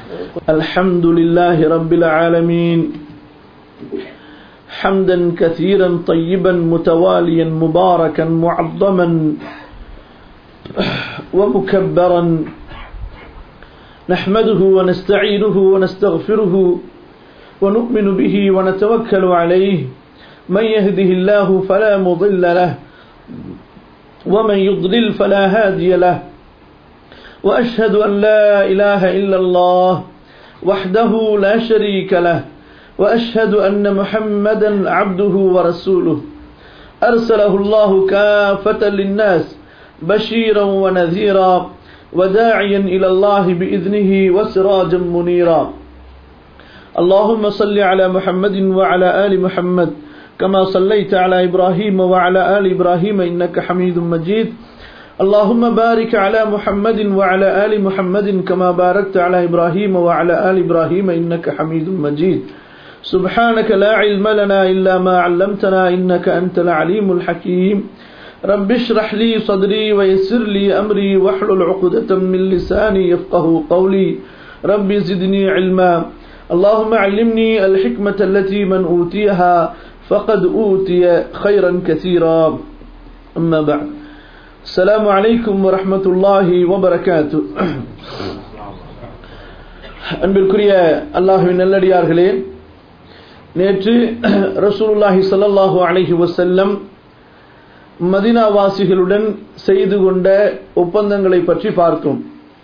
الحمد لله رب العالمين حمدا كثيرا طيبا متواليا مباركا معظما ومكبرا نحمده ونستعينه ونستغفره ونؤمن به ونتوكل عليه من يهده الله فلا مضل له ومن يضلل فلا هادي له وأشهد أن لا إله إلا الله وحده لا شريك له وأشهد أن محمدا عبده ورسوله أرسله الله كافة للناس بشيرا ونذيرا وداعيا إلى الله بإذنه وسراجا منيرا اللهم صل على محمد وعلى آل محمد كما صليت على إبراهيم وعلى آل إبراهيم إنك حميد مجيد اللهم بارك على محمد وعلى آل محمد كما باركت على إبراهيم وعلى آل إبراهيم إنك حميد مجيد سبحانك لا علم لنا إلا ما علمتنا إنك أنت العليم الحكيم رب اشرح لي صدري ويسر لي أمري واحلل عقدة من لساني يفقه قولي رب زدني علما اللهم علمني الحكمة التي من أوتيها فقد أوتي خيرا كثيرا أما بعد السلام عليكم ورحمة الله وبركاته அன்பிற்குரிய அல்லாஹுவின் நல்லடியார்களே நேற்று ரசூலுல்லாஹி ஸல்லல்லாஹு அலைஹி வஸல்லம் மதினாவாசிகளுடன் செய்து கொண்ட ஒப்பந்தங்களை பற்றி பார்த்தோம்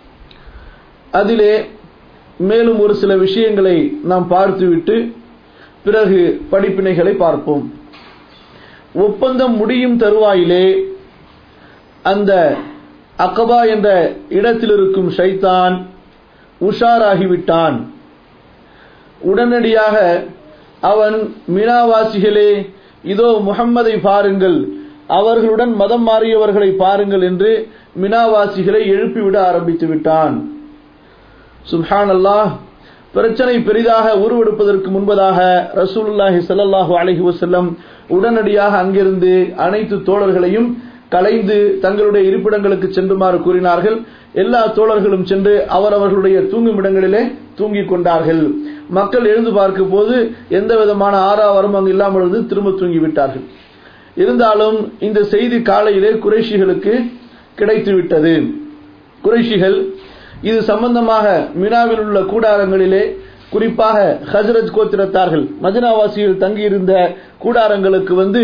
அதிலே மேலும் ஒரு சில விஷயங்களை நாம் பார்த்துவிட்டு பிறகு படிப்பினைகளை பார்ப்போம் ஒப்பந்தம் முடியும் தருவாயிலே அந்த அக்கபா என்ற இடத்தில் இருக்கும் ஷைத்தான் உஷாராகிவிட்டான் உடனடியாக அவன் மினாவாசிகளே இதோ முகம்மதை பாருங்கள் அவர்களுடன் மதம் மாறியவர்களை பாருங்கள் என்று மினாவாசிகளை எழுப்பிவிட ஆரம்பித்து விட்டான் சுல்ஹான் அல்லாஹ் பிரச்சனை பெரிதாக உருவெடுப்பதற்கு முன்பதாக ரசூலுல்லாஹி ஸல்லல்லாஹு அலைஹி வஸல்லம் உடனடியாக அங்கிருந்து அனைத்து தோழர்களையும் கலைந்து தங்களுடைய இருப்பிடங்களுக்கு சென்றுமாறு கூறினார்கள் எல்லா தோழர்களும் சென்று அவரவர்களுடைய தூங்கும் இடங்களிலே தூங்கிக் கொண்டார்கள் மக்கள் எழுந்து பார்க்கும் போது எந்த விதமான ஆறாவரம் அங்கு இல்லாமல் இருந்து திரும்ப தூங்கிவிட்டார்கள் இருந்தாலும் இந்த செய்தி காலையிலே குறைஷிகளுக்கு கிடைத்துவிட்டது குறைஷிகள் இது சம்பந்தமாக மினாவில் உள்ள கூடாரங்களிலே குறிப்பாக ஹசரத் கோத்திரத்தார்கள் மதினாவாசியில் தங்கியிருந்த கூடாரங்களுக்கு வந்து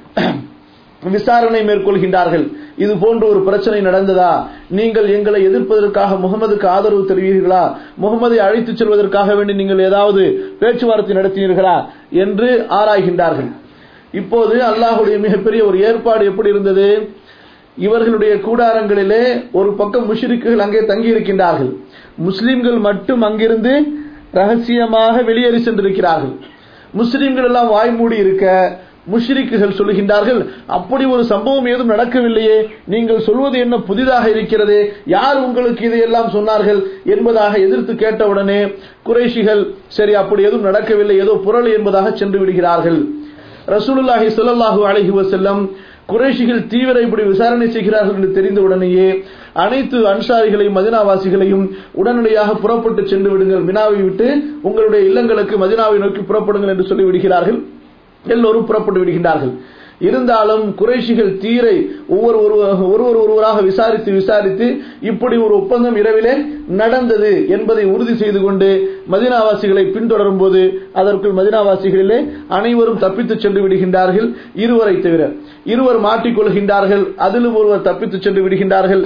விசாரணை மேற்கொள்கின்றார்கள் இது போன்ற ஒரு பிரச்சனை நடந்ததா நீங்கள் எங்களை எதிர்ப்பதற்காக முகமதுக்கு ஆதரவு தருவீர்களா முகமதை அழைத்துச் செல்வதற்காக வேண்டி நீங்கள் ஏதாவது பேச்சுவார்த்தை நடத்தினீர்களா என்று ஆராய்கின்றார்கள் இப்போது அல்லாஹுடைய மிகப்பெரிய ஒரு ஏற்பாடு எப்படி இருந்தது இவர்களுடைய கூடாரங்களிலே ஒரு பக்கம் முஷ்ரிக்குகள் அங்கே தங்கி இருக்கின்றார்கள் முஸ்லிம்கள் மட்டும் அங்கிருந்து ரகசியமாக வெளியேறி சென்றிருக்கிறார்கள் முஸ்லிம்கள் எல்லாம் வாய் மூடி இருக்க முஷ்ரிக்குகள் சொல்லுகின்றார்கள் அப்படி ஒரு சம்பவம் ஏதும் நடக்கவில்லையே நீங்கள் சொல்வது என்ன புதிதாக இருக்கிறதே யார் உங்களுக்கு இதையெல்லாம் சொன்னார்கள் என்பதாக எதிர்த்து கேட்டவுடனே குறைஷிகள் சரி அப்படி எதுவும் நடக்கவில்லை ஏதோ புரளி என்பதாக சென்று விடுகிறார்கள் ரசூலுல்லாஹி ஸல்லல்லாஹு அலைஹி வஸல்லம் குறைஷிகள் தீவிர இப்படி விசாரணை செய்கிறார்கள் என்று தெரிந்தவுடனேயே அனைத்து அன்சாரிகளையும் மதினாவாசிகளையும் உடனடியாக புறப்பட்டு சென்று விடுங்கள் மினாவை விட்டு உங்களுடைய இல்லங்களுக்கு மதினாவை நோக்கி புறப்படுங்கள் என்று சொல்லி விடுகிறார்கள் எல்லோரும் புறப்பட்டு விடுகின்றார்கள் இருந்தாலும் குறைஷிகள் தீரை ஒவ்வொரு ஒருவர் ஒருவராக விசாரித்து விசாரித்து இப்படி ஒரு ஒப்பந்தம் இரவிலே நடந்தது என்பதை உறுதி செய்து கொண்டு மதினாவாசிகளை பின்தொடரும் போது அதற்குள் மதினாவாசிகளிலே அனைவரும் தப்பித்து சென்று விடுகின்றார்கள் இருவரை தவிர இருவர் மாட்டிக்கொள்கின்றார்கள் அதிலும் ஒருவர் தப்பித்து சென்று விடுகின்றார்கள்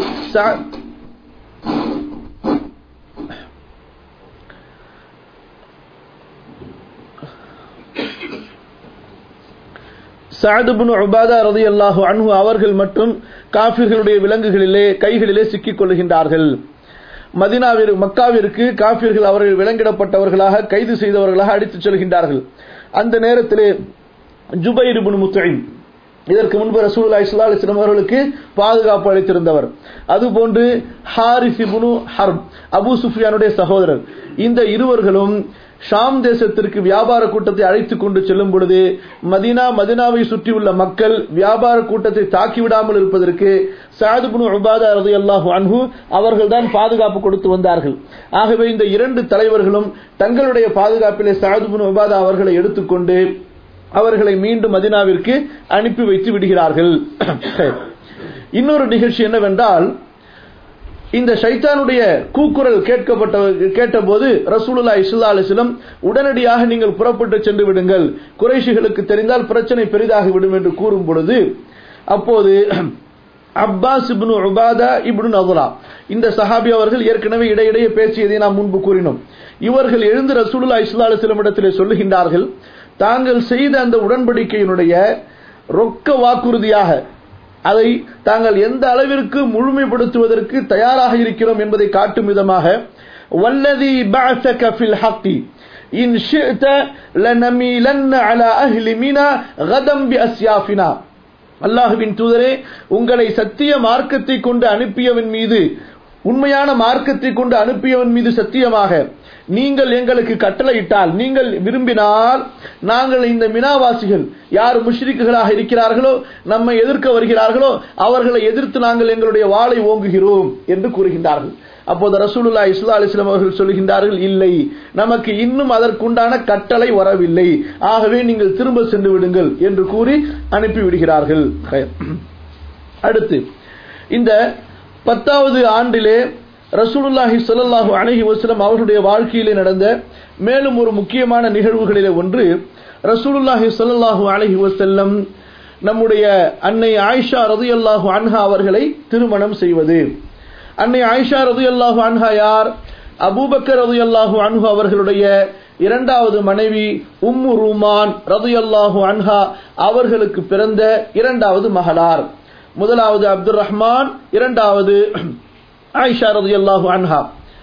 சாதுபுன் உபாதா ரதி அல்லாஹு அன்ஹு அவர்கள் மட்டும் காபிர்களுடைய விலங்குகளிலே கைகளிலே சிக்கிக் கொள்கின்றார்கள் மதினாவிற்கு மக்காவிற்கு காபிர்கள் அவர்கள் விலங்கிடப்பட்டவர்களாக கைது செய்தவர்களாக அடித்துச் செல்கின்றார்கள் அந்த நேரத்திலே ஜுபைர் இப்னு முத்தைம் இதற்கு முன்பு ரசூலுல்லாஹி ஸல்லல்லாஹு அலைஹி வஸல்லம் அவர்களுக்கு பாதுகாப்பு அளித்திருந்தவர் அதுபோன்று ஹாரிஸ் இப்னு ஹர்ப் அபூ சுஃபியானுடைய சகோதரர் இந்த இருவர்களும் ஷாம் தேசத்திற்கு வியாபார கூட்டத்தை அழைத்துக் கொண்டு செல்லும் பொழுது மதீனா மதினாவை சுற்றியுள்ள மக்கள் வியாபார கூட்டத்தை தாக்கிவிடாமல் இருப்பதற்கு சாதுபுனு உபாதா ரலியல்லாஹு அன்ஹு அவர்கள்தான் பாதுகாப்பு கொடுத்து வந்தார்கள் ஆகவே இந்த இரண்டு தலைவர்களும் தங்களுடைய பாதுகாப்பிலே சாதுபுனு உபாதா அவர்களை எடுத்துக்கொண்டு அவர்களை மீண்டும் மதினாவிற்கு அனுப்பி வைத்து விடுகிறார்கள் இன்னொரு நிகழ்ச்சி என்னவென்றால் இந்த ஷைத்தானுடைய கூக்குரல் கேட்கப்பட்ட கேட்டபோது ரசூலுல்லா இஸ்லா அலிஸ்லம் உடனடியாக நீங்கள் புறப்பட்டு சென்று விடுங்கள் குறைஷிகளுக்கு தெரிந்தால் பிரச்சனை பெரிதாகி விடும் என்று கூறும் பொழுது அப்போது அப்பாஸ் இப்னு உபாதா இப்னு நதுரா இந்த சஹாபி அவர்கள் ஏற்கனவே இடையிடையே பேசியதை நாம் முன்பு கூறினோம் இவர்கள் எழுந்து ரசூலுல்லா இஸ்லா அலிஸ்லம் இடத்திலே சொல்லுகின்றார்கள் தாங்கள் செய்த அந்த உடன்படிக்கையினுடைய ரொக்க வாக்குறுதியாக அதை தாங்கள் எந்த அளவிற்கு முழுமைப்படுத்துவதற்கு தயாராக இருக்கிறோம் என்பதை காட்டும் விதமாக வல்லதி பஅஸக ஃபில் ஹக்கி இன் ஷிஅத லனமீலன்ன அலா அஹ்லி மினா கதம் பி அஸ்யாஃபினா அல்லாஹுவின் தூதரே உங்களை சத்திய மார்க்கத்தை கொண்டு அனுப்பியவன் மீது உண்மையான மார்க்கத்தை கொண்டு அனுப்பியவன் மீது சத்தியமாக நீங்கள் எங்களுக்கு கட்டளையிட்டால் நீங்கள் விரும்பினால் நாங்கள் இந்த மினாவாசிகள் யார் முஷ்ரிக்குகளாக இருக்கிறார்களோ நம்மை எதிர்க்க வருகிறார்களோ அவர்களை எதிர்த்து நாங்கள் எங்களுடைய வாளை ஓங்குகிறோம் என்று கூறுகின்றார்கள் அப்போது ரசூலுல்லா இஸ்லா அலிஸ்லாம் அவர்கள் சொல்கின்றார்கள் இல்லை நமக்கு இன்னும் அதற்குண்டான கட்டளை வரவில்லை ஆகவே நீங்கள் திரும்ப சென்று விடுங்கள் என்று கூறி அனுப்பிவிடுகிறார்கள் அடுத்து இந்த பத்தாவது ஆண்டிலே ரசூலுல்லாஹி ஸல்லல்லாஹு அலைஹி வஸல்லம் அவர்களுடைய வாழ்க்கையிலே நடந்த மேலும் ஒரு முக்கியமான நிகழ்வுகளிலே ஒன்று ரசூலுல்லாஹி ஸல்லல்லாஹு அலைஹி வஸல்லம் நம்முடைய அன்னை ஆயிஷா ரதியல்லாஹு அன்ஹா அவர்களை திருமணம் செய்வது அன்னை ஆயிஷா ரதியல்லாஹு அன்ஹா யார் அபூபக்கர் ரதியல்லாஹு அன்ஹு அவர்களுடைய இரண்டாவது மனைவி உம்மு ரூமான் ரதியல்லாஹு அன்ஹா அவர்களுக்கு பிறந்த இரண்டாவது மகளார் முதலாவது அப்துல் ரஹ்மான் இரண்டாவது ஆயிஷா ரதியல்லாஹு அன்ஹா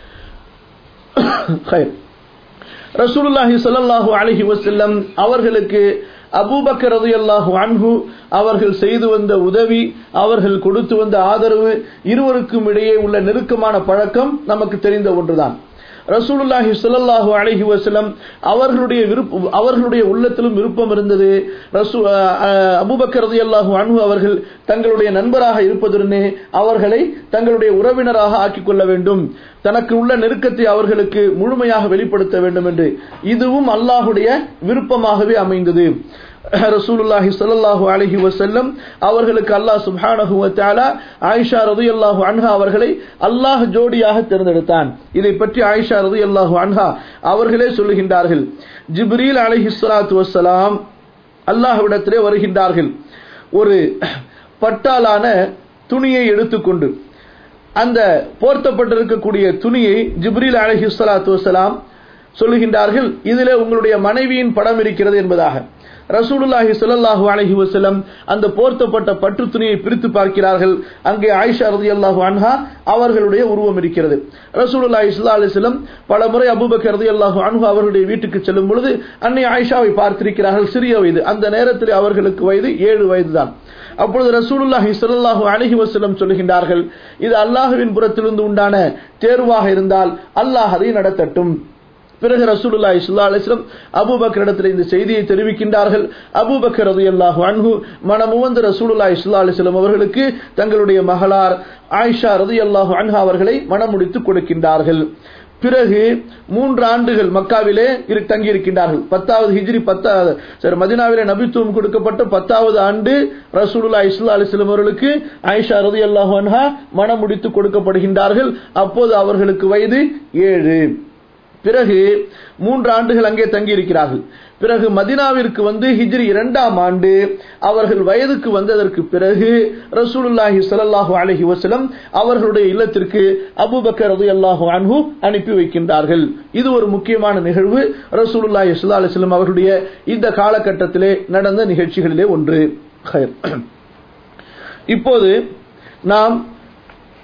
ரசூலுல்லாஹி ஸல்லல்லாஹு அலைஹி வஸல்லம் அவர்களுக்கு அபூபக்கர் ரதியல்லாஹு அன்ஹு அவர்கள் செய்து வந்த உதவி அவர்கள் கொடுத்து வந்த ஆதரவு இருவருக்கும் இடையே உள்ள நெருக்கமான பழக்கம் நமக்கு தெரிந்த ஒன்றுதான் ரசூலுல்லாஹி ஸல்லல்லாஹு அலைஹி வஸல்லம் அவர்களுடைய விருப்பம் அவர்களுடைய உள்ளத்திலும் விருப்பம் இருந்தது ரசூ அபூபக்கர் ரலியல்லாஹு அன்ஹு அவர்கள் தங்களுடைய நண்பராக இருப்பதுடனே அவர்களை தங்களுடைய உறவினராக ஆக்கிக் கொள்ள வேண்டும் தனக்கு உள்ள நெருக்கத்தை அவர்களுக்கு முழுமையாக வெளிப்படுத்த வேண்டும் என்று இதுவும் அல்லாஹுடைய விருப்பமாகவே அமைந்தது ரசூலுல்லாஹி ஸல்லல்லாஹு அலைஹி வஸல்லம் அவர்களுக்கு அல்லாஹ் சுப்ஹானஹு வ தஆலா ஆயிஷா ரலியல்லாஹு அன்ஹா அவர்களை அல்லாஹ் ஜோடியாக தேர்ந்தெடுத்தான் இதை பற்றி ஆயிஷா ரலியல்லாஹு அன்ஹா அவர்களே சொல்லுகின்றார்கள் ஜிப்ரீல் அலைஹிஸ்ஸலாத்து வஸ்ஸலாம் அல்லாஹ்விடத்திலே வருகின்றார்கள் ஒரு பட்டாலான துணியை எடுத்துக்கொண்டு அந்த போர்த்தப்பட்டிருக்கக்கூடிய துணியை ஜிப்ரீல் அலைஹிஸ்ஸலாத்து வஸ்ஸலாம் சொல்லுகின்றார்கள் இதிலே உங்களுடைய மனைவியின் படம் இருக்கிறது என்பதாக ரசூலுல்லாஹி ஸல்லல்லாஹு அலைஹி வஸல்லம் அந்த போர்த்தப்பட்ட பட்டு துணியை பிரித்து பார்க்கிறார்கள் அங்கே ஆயிஷா ரலியல்லாஹு அன்ஹா அவர்களுடைய உருவம் இருக்கிறது ரசூலுல்லாஹி ஸல்லல்லாஹு அலைஹி வஸல்லம் பல முறை அபூபக்கர் ரலியல்லாஹு அன்ஹு அவர்களுடைய வீட்டுக்கு செல்லும் பொழுது அன்னை ஆயிஷாவை பார்த்திருக்கிறார்கள் சிறிய வயது அந்த நேரத்தில் அவர்களுக்கு வயது ஏழு வயதுதான் அப்பொழுது ரசூலுல்லாஹி ஸல்லல்லாஹு அலைஹி வஸல்லம் சொல்லுகின்றார்கள் இது அல்லாஹ்வின் புறத்திலிருந்து உண்டான தேர்வாக இருந்தால் அல்லாஹ் அதை நடத்தட்டும் பிறகு ரசூலுல்லாஹி ஸல்லல்லாஹு அலைஹி வஸல்லம் அபூபக்கரிடத்தில் இந்த செய்தியை தெரிவிக்கின்றார்கள் அபூபக்கர் ரலியல்லாஹு அன்ஹு மனமுவந்த ரசூலுல்லாஹி ஸல்லல்லாஹு அலைஹி வஸல்லம் அவர்களுக்கு தங்களுடைய மகளார் ஆயிஷா ரலியல்லாஹு அன்ஹா அவர்களை மணமுடித்து கொடுக்கின்றார்கள் பிறகு மூன்று ஆண்டுகள் மக்காவிலே இரு தங்கியிருக்கின்றார்கள் பத்தாவது ஹிஜ்ரி பத்தாவது சரி மதினாவிலே நபித்துவம் கொடுக்கப்பட்ட பத்தாவது ஆண்டு ரசூலுல்லா இஸ்லா அலிஸ்லம் அவர்களுக்கு ஆயிஷா ரதி அல்லாஹு அன்ஹா மனம் முடித்து கொடுக்கப்படுகின்றார்கள் அப்போது அவர்களுக்கு வயது ஏழு பிறகு மூன்று ஆண்டுகள் அங்கே தங்கியிருக்கிறார்கள் பிறகு மதினாவிற்கு வந்து ஹிஜ்ரி இரண்டாம் ஆண்டு அவர்கள் வயதுக்கு வந்ததற்கு பிறகு ரசூலுல்லாஹி ஸல்லல்லாஹு அலைஹி வஸல்லம் அவர்களுடைய இல்லத்திற்கு அபூபக்கர் ரலியல்லாஹு அன்ஹு அனுப்பி வைக்கின்றார்கள் இது ஒரு முக்கியமான நிகழ்வு ரசூலுல்லாஹி ஸல்லல்லாஹு அலைஹி வஸல்லம் அவர்களுடைய இந்த காலகட்டத்திலே நடந்த நிகழ்ச்சிகளிலே ஒன்று இப்போது நாம்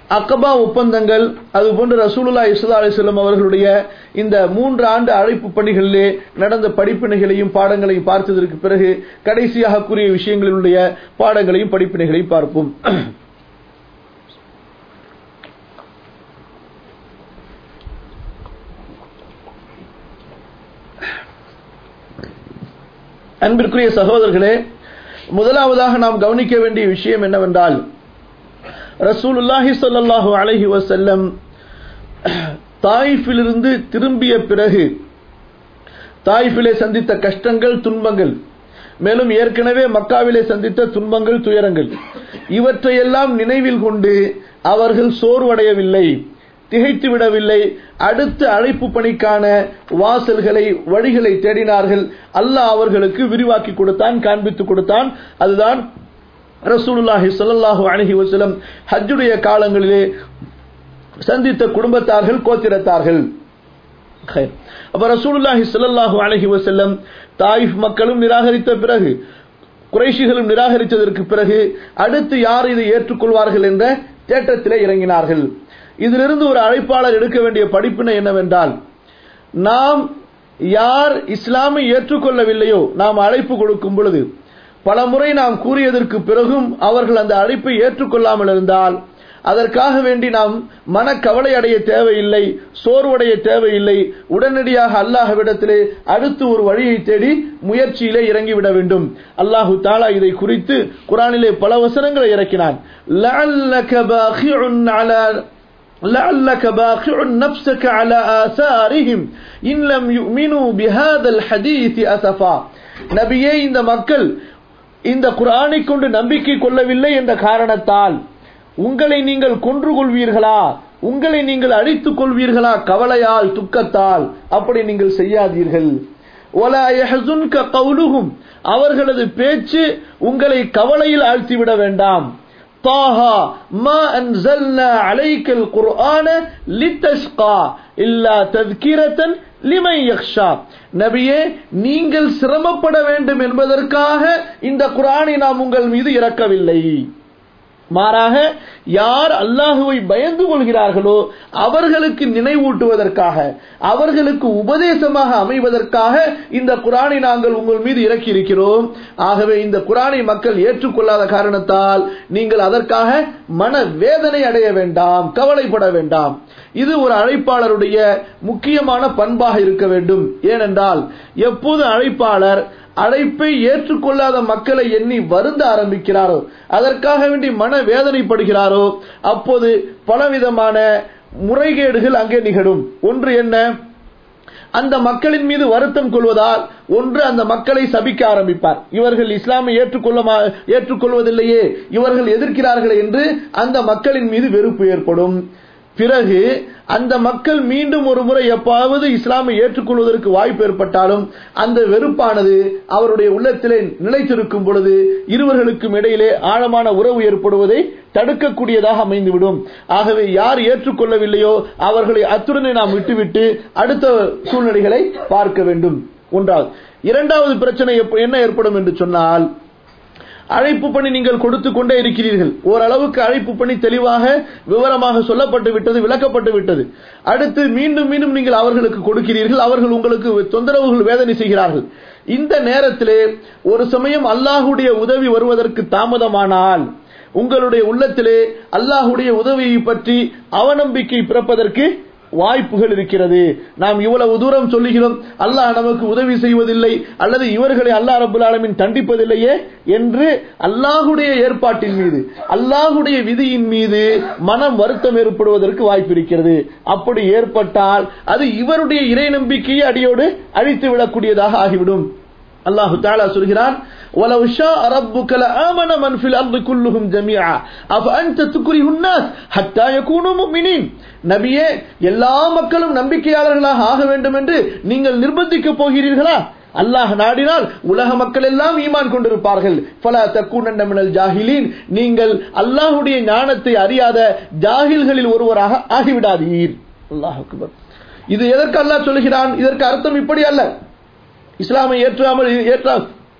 அக்கபா ஒப்பந்தங்கள் அதுபோன்று ரசூலுல்லா இஸ்லா அலிஸ்லாம் அவர்களுடைய இந்த மூன்று ஆண்டு அழைப்பு பணிகளிலே நடந்த படிப்பினைகளையும் பாடங்களையும் பார்த்ததற்கு பிறகு கடைசியாக கூறிய விஷயங்களினுடைய பாடங்களையும் படிப்பினைகளையும் பார்ப்போம் அன்பிற்குரிய சகோதரர்களே முதலாவதாக நாம் கவனிக்க வேண்டிய விஷயம் என்னவென்றால் ரசூலுல்லாஹி ஸல்லல்லாஹு அலைஹி வஸல்லம் தாயிஃபிலிருந்து திரும்பிய பிறகு தாயிஃபிலே சந்தித்த கஷ்டங்கள் துன்பங்கள் மேலும் ஏற்கனவே மக்காவிலே சந்தித்த துன்பங்கள் துயரங்கள் இவற்றையெல்லாம் நினைவில் கொண்டு அவர்கள் சோர்வடையவில்லை திகைத்து விடவில்லை அடுத்த அழைப்பு பணிக்கான வாசல்களை வழிகளை தேடினார்கள் அல்லாஹ் அவர்களுக்கு விரிவாக்கி கொடுத்தான் காண்பித்து கொடுத்தான் அதுதான் ரசூலுல்லாஹி ஸல்லல்லாஹு அலைஹி வஸல்லம் ஹஜ்ஜுடைய காலங்களிலே சந்தித்த குடும்பத்தார்கள் கோத்திரத்தார்கள் அப்ப ரசூலுல்லாஹி ஸல்லல்லாஹு அலைஹி வஸல்லம் தாயிஃப் மக்களும் நிராகரித்த பிறகு குறைஷிகளும் நிராகரித்ததற்கு பிறகு அடுத்து யார் இதை ஏற்றுக்கொள்வார்கள் என்ற தேட்டத்திலே இறங்கினார்கள் இதிலிருந்து ஒரு அழைப்பாளர் எடுக்க வேண்டிய படிப்பினை என்னவென்றால் நாம் யார் இஸ்லாமை ஏற்றுக்கொள்ளவில்லையோ நாம் அழைப்பு கொடுக்கும் பொழுது பல முறை நாம் கூறியதற்கு பிறகும் அவர்கள் அந்த அழைப்பை ஏற்றுக்கொள்ளாமல் இருந்தால் அதற்காக வேண்டி நாம் மனக்கவலை அடைய தேவையில்லை சோர்வடைய தேவையில்லை உடனடியாக அல்லாஹ்விடத்திலே அடுத்து ஒரு வழியை தேடி முயற்சியிலே இறங்கிவிட வேண்டும் அல்லாஹு தாலா இதை குறித்து குரானிலே பல வசனங்களை இறக்கினான் لعلك باخع نفسك على آثارهم إن لم يؤمنوا بهذا الحديث أسفا நபியே இந்த மக்கள் இந்த குரானை கொண்டு நம்பிக்கை கொள்ளவில்லை என்ற காரணத்தால் உங்களை நீங்கள் கொன்று கொள்வீர்களா உங்களை நீங்கள் அழித்துக் கொள்வீர்களா கவலையால் துக்கத்தால் அப்படி நீங்கள் செய்யாதீர்கள் அவர்களது பேச்சு உங்களை கவலையில் ஆழ்த்திவிட வேண்டாம் طه ما أنزلنا عليك القرآن لتشقى إلا تذكرة لمن يخشى நபியே நீங்கள் சிரமப்பட வேண்டும் என்பதற்காக இந்த குரானை நாம் உங்கள் மீது இறக்கவில்லை மாறாக யார் அல்லாஹுவை பயந்து கொள்கிறார்களோ அவர்களுக்கு நினைவூட்டுவதற்காக அவர்களுக்கு உபதேசமாக அமைவதற்காக இந்த குரானை நாங்கள் உங்கள் மீது இறக்கி இருக்கிறோம் ஆகவே இந்த குரானை மக்கள் ஏற்றுக்கொள்ளாத காரணத்தால் நீங்கள் அதற்காக மன வேதனை அடைய வேண்டாம் கவலைப்பட வேண்டாம் இது ஒரு அழைப்பாளருடைய முக்கியமான பண்பாக இருக்க வேண்டும் ஏனென்றால் எப்போது அழைப்பாளர் அழைப்பை ஏற்றுக்கொள்ளாத மக்களை எண்ணி வருந்த ஆரம்பிக்கிறாரோ அதற்காக வேண்டி மன வேதனைப்படுகிறாரோ அப்போது பலவிதமான முறைகேடுகள் அங்கே நிகழும் ஒன்று என்ன அந்த மக்களின் மீது வருத்தம் கொள்வதால் ஒன்று அந்த மக்களை சபிக்க ஆரம்பிப்பார் இவர்கள் இஸ்லாமை ஏற்றுக்கொள்ள ஏற்றுக்கொள்வதில்லையே இவர்கள் எதிர்க்கிறார்கள் என்று அந்த மக்களின் மீது வெறுப்பு ஏற்படும் பிறகு அந்த மக்கள் மீண்டும் ஒரு முறை எப்பாவது இஸ்லாமை ஏற்றுக்கொள்வதற்கு வாய்ப்பு ஏற்பட்டாலும் அந்த வெறுப்பானது அவருடைய உள்ளத்திலே நிலைத்திருக்கும் பொழுது இருவர்களுக்கும் இடையிலே ஆழமான உறவு ஏற்படுவதை தடுக்கக்கூடியதாக அமைந்துவிடும் ஆகவே யார் ஏற்றுக்கொள்ளவில்லையோ அவர்களை அத்துடனே நாம் விட்டுவிட்டு அடுத்த சூழ்நிலைகளை பார்க்க வேண்டும் ஒன்றாவது இரண்டாவது பிரச்சனை என்ன ஏற்படும் என்று சொன்னால் அழைப்பு பணி நீங்கள் கொடுத்து கொண்டே இருக்கிறீர்கள் ஓரளவுக்கு அழைப்பு பணி தெளிவாக விவரமாக சொல்லப்பட்டு விட்டது விளக்கப்பட்டு விட்டது அடுத்து மீண்டும் மீண்டும் நீங்கள் அவர்களுக்கு கொடுக்கிறீர்கள் அவர்கள் உங்களுக்கு தொந்தரவுகள் வேதனை செய்கிறார்கள் இந்த நேரத்திலே ஒரு சமயம் அல்லாஹுடைய உதவி வருவதற்கு தாமதமானால் உங்களுடைய உள்ளத்திலே அல்லாஹுடைய உதவியை பற்றி அவநம்பிக்கை பிறப்பதற்கு வாய்ப்புகள் இருக்கிறது நாம் இவ்வளவு தூரம் சொல்லுகிறோம் அல்லாஹ் நமக்கு உதவி செய்வதில்லை அல்லது இவர்களை அல்லாஹ் ரபுல் ஆலமின் தண்டிப்பதில்லையே என்று அல்லாஹுடைய ஏற்பாட்டின் மீது அல்லாஹுடைய விதியின் மீது மனம் வருத்தம் ஏற்படுவதற்கு வாய்ப்பு இருக்கிறது அப்படி ஏற்பட்டால் அது இவருடைய இறை நம்பிக்கையை அடியோடு அழித்து விடக்கூடியதாக ஆகிவிடும் அல்லாஹு தாலா சொல்கிறான் ولو شاء ربك لآمن من في الأرض كلهم جميعا أفأنت تكره الناس حتى يكونوا مؤمنين நபியே எல்லா மக்களும் நம்பிக்கையாளர்களாக ஆக வேண்டும் என்று நீங்கள் நிர்பந்திக்க போகிறீர்களா அல்லாஹ் நாடினால் உலக மக்கள் எல்லாம் ஈமான் கொண்டிருப்பார்கள் பல தக்கூனண்ட மினல் ஜாகிலீன் நீங்கள் அல்லாஹுடைய ஞானத்தை அறியாத ஜாகில்களில் ஒருவராக ஆகிவிடாதீர் அல்லாஹ் இது எதற்கு அல்லாஹ் சொல்கிறான் இதற்கு அர்த்தம் இப்படி அல்ல இஸ்லாமை ஏற்றாமல் ஏற்றா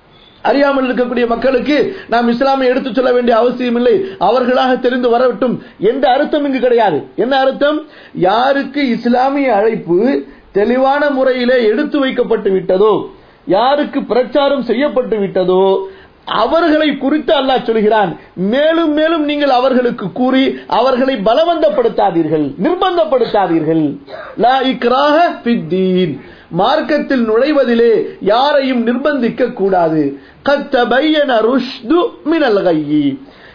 அறியாமல் இருக்கக்கூடிய மக்களுக்கு நாம் இஸ்லாமை எடுத்துச் சொல்ல வேண்டிய அவசியம் இல்லை அவர்களாக தெரிந்து வரட்டும் என்ற அர்த்தம் இங்கு கிடையாது என்ன அர்த்தம் யாருக்கு இஸ்லாமிய அழைப்பு தெளிவான முறையிலே எடுத்து வைக்கப்பட்டு விட்டதோ யாருக்கு பிரச்சாரம் செய்யப்பட்டு விட்டதோ அவர்களை குறித்து அல்லாஹ் சொல்கிறான் மேலும் மேலும் நீங்கள் அவர்களுக்கு கூறி அவர்களை பலவந்தப்படுத்தாதீர்கள் நிர்பந்தப்படுத்தாதீர்கள் லா இக்ராஹ ஃபித்தீன் மார்க்கத்தில் நுழைவதிலே யாரையும் நிர்பந்திக்க கூடாது கத்தபையன ருஷ்து மினல் கையி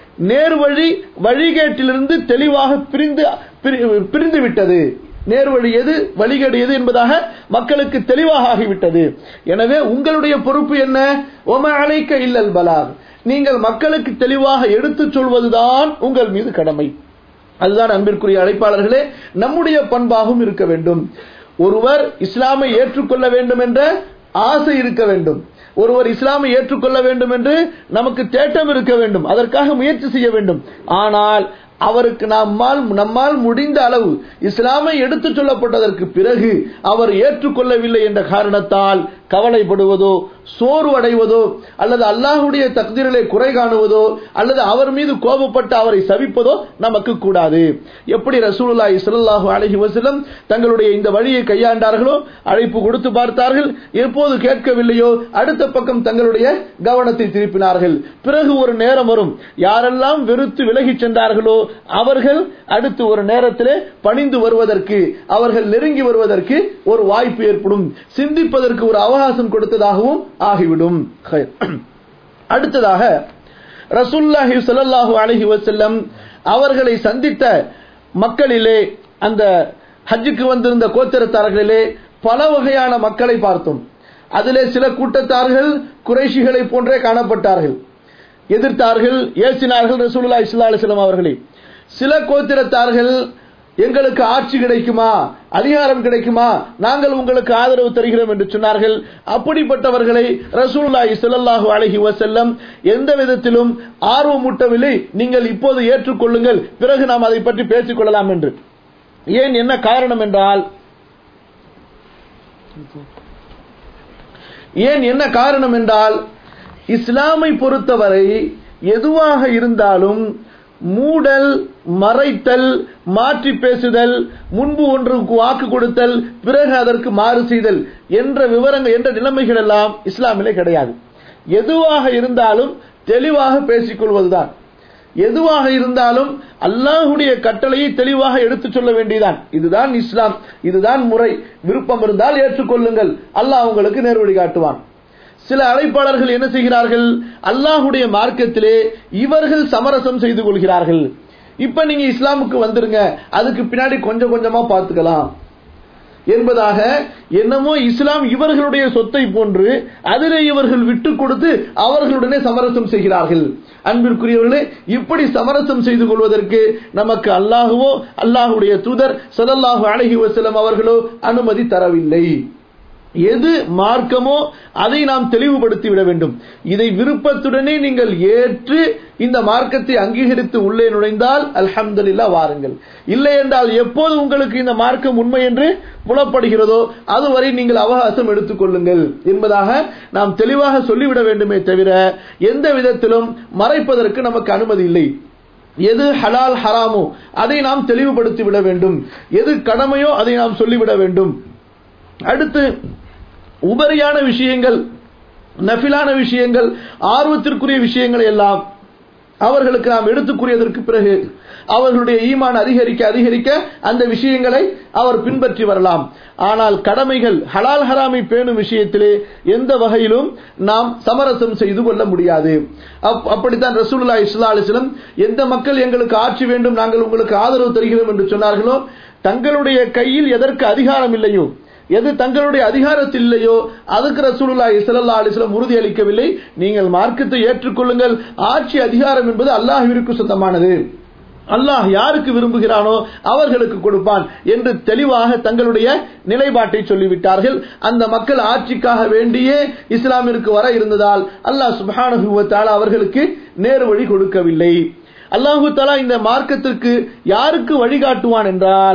நேர்வழி வழிகேட்டிலிருந்து தெளிவாக பிரிந்து பிரி- பிரிந்து விட்டது நேர்வழி எது வழிகேடு எது என்பதாக மக்களுக்கு தெளிவாக ஆகிவிட்டது எனவே உங்களுடைய பொறுப்பு என்ன ஒம அழைக்க இல்லல் பலாக் நீங்கள் மக்களுக்கு தெளிவாக எடுத்துச் சொல்வதுதான் உங்கள் மீது கடமை அதுதான் அன்பிற்குரிய அழைப்பாளர்களே நம்முடைய பண்பாகவும் இருக்க வேண்டும் ஒருவர் இஸ்லாமை ஏற்றுக்கொள்ள வேண்டும் என்ற ஆசை இருக்க வேண்டும் ஒருவர் இஸ்லாமை ஏற்றுக்கொள்ள வேண்டும் என்று நமக்கு தேட்டம் இருக்க வேண்டும் அதற்காக முயற்சி செய்ய வேண்டும் ஆனால் அவருக்கு நம்மால் நம்மால் முடிந்த அளவு இஸ்லாமை எடுத்துச் சொல்லப்பட்டதற்கு பிறகு அவர் ஏற்றுக்கொள்ளவில்லை என்ற காரணத்தால் கவலைப்படுவதோ சோர்வு அடைவதோ அல்லது அல்லாஹுடைய தக்தீரிலே குறை காணுவதோ அல்லது அவர் மீது கோபப்பட்டு அவரை சபிப்பதோ நமக்கு கூடாது எப்படி ரசூலுல்லாஹி ஸல்லல்லாஹு அலைஹி வஸல்லம் தங்களுடைய இந்த வழியை கையாண்டார்களோ அழைப்பு கொடுத்து பார்த்தார்கள் எப்போது கேட்கவில்லையோ அடுத்த பக்கம் தங்களுடைய கவனத்தை திருப்பினார்கள் பிறகு ஒரு நேரம் வரும் யாரெல்லாம் வெறுத்து விலகிச் சென்றார்களோ அவர்கள் அடுத்து ஒரு நேரத்திலே பணிந்து வருவதற்கு அவர்கள் நெருங்கி வருவதற்கு ஒரு வாய்ப்பு ஏற்படும் சிந்திப்பதற்கு ஒரு அவகாசம் கொடுத்ததாகவும் ஆகிவிடும் ஹைர். அடுத்ததாக ரசூல்லாஹி ஸல்லல்லாஹு அலைஹி வஸல்லம் அவர்களை சந்தித்த மக்களிலே அந்த ஹஜ்ஜுக்கு வந்திருந்த கோத்திரத்தார்களிலே பல வகையான மக்களை பார்த்தோம் அதிலே சில கூட்டத்தார்கள் குறைஷிகளை போன்றே காணப்பட்டார்கள் எதிர்த்தார்கள் ஏசினார்கள் ரசூலுல்லாஹி ஸல்லல்லாஹு அலைஹி வஸல்லம் அவர்களை சில கோத்திரத்தார்கள் எங்களுக்கு ஆட்சி கிடைக்குமா அதிகாரம் கிடைக்குமா நாங்கள் உங்களுக்கு ஆதரவு தருகிறோம் என்று சொன்னார்கள் அப்படிப்பட்டவர்களை ரசூலுல்லாஹி ஸல்லல்லாஹு அலைஹி வஸல்லம் எந்த விதத்திலும் ஆர்வமூட்டவில்லை நீங்கள் இப்போது ஏற்றுக்கொள்ளுங்கள் பிறகு நாம் அதை பற்றி பேசிக் கொள்ளலாம் என்று ஏன் என்ன காரணம் என்றால் ஏன் என்ன காரணம் என்றால் இஸ்லாமை பொறுத்தவரை எதுவாக இருந்தாலும் மூடல் மறைத்தல் மாற்றி பேசுதல் முன்பு ஒன்றுக்கு வாக்கு கொடுத்தல் பிறகு அதற்கு மாறு செய்தல் என்ற விவரங்கள் என்ற நிலைமைகள் எல்லாம் இஸ்லாமிலே கிடையாது எதுவாக இருந்தாலும் தெளிவாக பேசிக் கொள்வதுதான் எதுவாக இருந்தாலும் அல்லாஹுடைய கட்டளையை தெளிவாக எடுத்துச் சொல்ல வேண்டியதான் இதுதான் இஸ்லாம் இதுதான் முறை விருப்பம் இருந்தால் ஏற்றுக்கொள்ளுங்கள் அல்லாஹ் உங்களுக்கு நேர்வழி காட்டுவான் சில அழைப்பாளர்கள் என்ன செய்கிறார்கள் அல்லாஹுடைய மார்க்கத்திலே இவர்கள் சமரசம் செய்து கொள்கிறார்கள் இப்ப நீங்க இஸ்லாமுக்கு வந்துருங்க அதுக்கு பின்னாடி கொஞ்சம் கொஞ்சமா பார்த்துக்கலாம் என்பதாக என்னமோ இஸ்லாம் இவர்களுடைய சொத்தை போன்று அதிலே இவர்கள் விட்டு கொடுத்து அவர்களுடனே சமரசம் செய்கிறார்கள் அன்பிற்குரியவர்களே இப்படி சமரசம் செய்து கொள்வதற்கு நமக்கு அல்லாஹுவோ அல்லாஹுடைய தூதர் ஸல்லல்லாஹு அலைஹி வஸல்லம் அவர்களோ அனுமதி தரவில்லை எது மார்க்கமோ அதை நாம் தெளிவுபடுத்தி விட வேண்டும் இதை விருப்பத்துடனே நீங்கள் ஏற்று இந்த மார்க்கத்தை அங்கீகரித்து உள்ளே நுழைந்தால் அல்ஹம்துலில்லா வாருங்கள் இல்லை என்றால் எப்போது உங்களுக்கு இந்த மார்க்கம் உண்மை என்று புலப்படுகிறதோ அதுவரை நீங்கள் அவகாசம் எடுத்துக் கொள்ளுங்கள் என்பதாக நாம் தெளிவாக சொல்லிவிட வேண்டுமே தவிர எந்த விதத்திலும் மறைப்பதற்கு நமக்கு அனுமதி இல்லை எது ஹலால் ஹராமோ அதை நாம் தெளிவுபடுத்தி விட வேண்டும் எது கடமையோ அதை நாம் சொல்லிவிட வேண்டும் அடுத்து உபரியான விஷயங்கள் நஃபிலான விஷயங்கள் ஆர்வத்திற்குரிய விஷயங்களை எல்லாம் அவர்களுக்கு நாம் எடுத்துக் கூறியதற்கு பிறகு அவர்களுடைய ஈமான் அதிகரிக்க அதிகரிக்க அந்த விஷயங்களை அவர் பின்பற்றி வரலாம் ஆனால் கடமைகள் ஹலால் ஹராமை பேணும் விஷயத்திலே எந்த வகையிலும் நாம் சமரசம் செய்து கொள்ள முடியாது அப்- அப்படித்தான் ரசூலுல்லா இஸ்லா அலிஸ்லம் எந்த மக்கள் எங்களுக்கு ஆட்சி வேண்டும் நாங்கள் உங்களுக்கு ஆதரவு தருகிறோம் என்று சொன்னார்களோ தங்களுடைய கையில் எதற்கு அதிகாரம் இல்லையோ எது தங்களுடைய அதிகாரத்தில் இல்லையோ அதுக்கு ரசூலுல்லாஹி ஸல்லல்லாஹு அலைஹி வஸல்லம் உறுதி அளிக்கவில்லை நீங்கள் மார்க்கத்தை ஏற்றுக்கொள்ளுங்கள் ஆட்சி அதிகாரம் என்பது அல்லாஹ்விற்கு சொந்தமானது அல்லாஹ் யாருக்கு விரும்புகிறானோ அவர்களுக்கு கொடுப்பான் என்று தெளிவாக தங்களுடைய நிலைப்பாட்டை சொல்லிவிட்டார்கள் அந்த மக்கள் ஆட்சிக்காக வேண்டியே இஸ்லாமிற்கு வர இருந்ததால் அல்லாஹ் சுப்ஹானஹு வ தஆலா அவர்களுக்கு நேர் வழி கொடுக்கவில்லை அல்லாஹு தஆலா இந்த மார்க்கத்திற்கு யாருக்கு வழிகாட்டுவான் என்றால்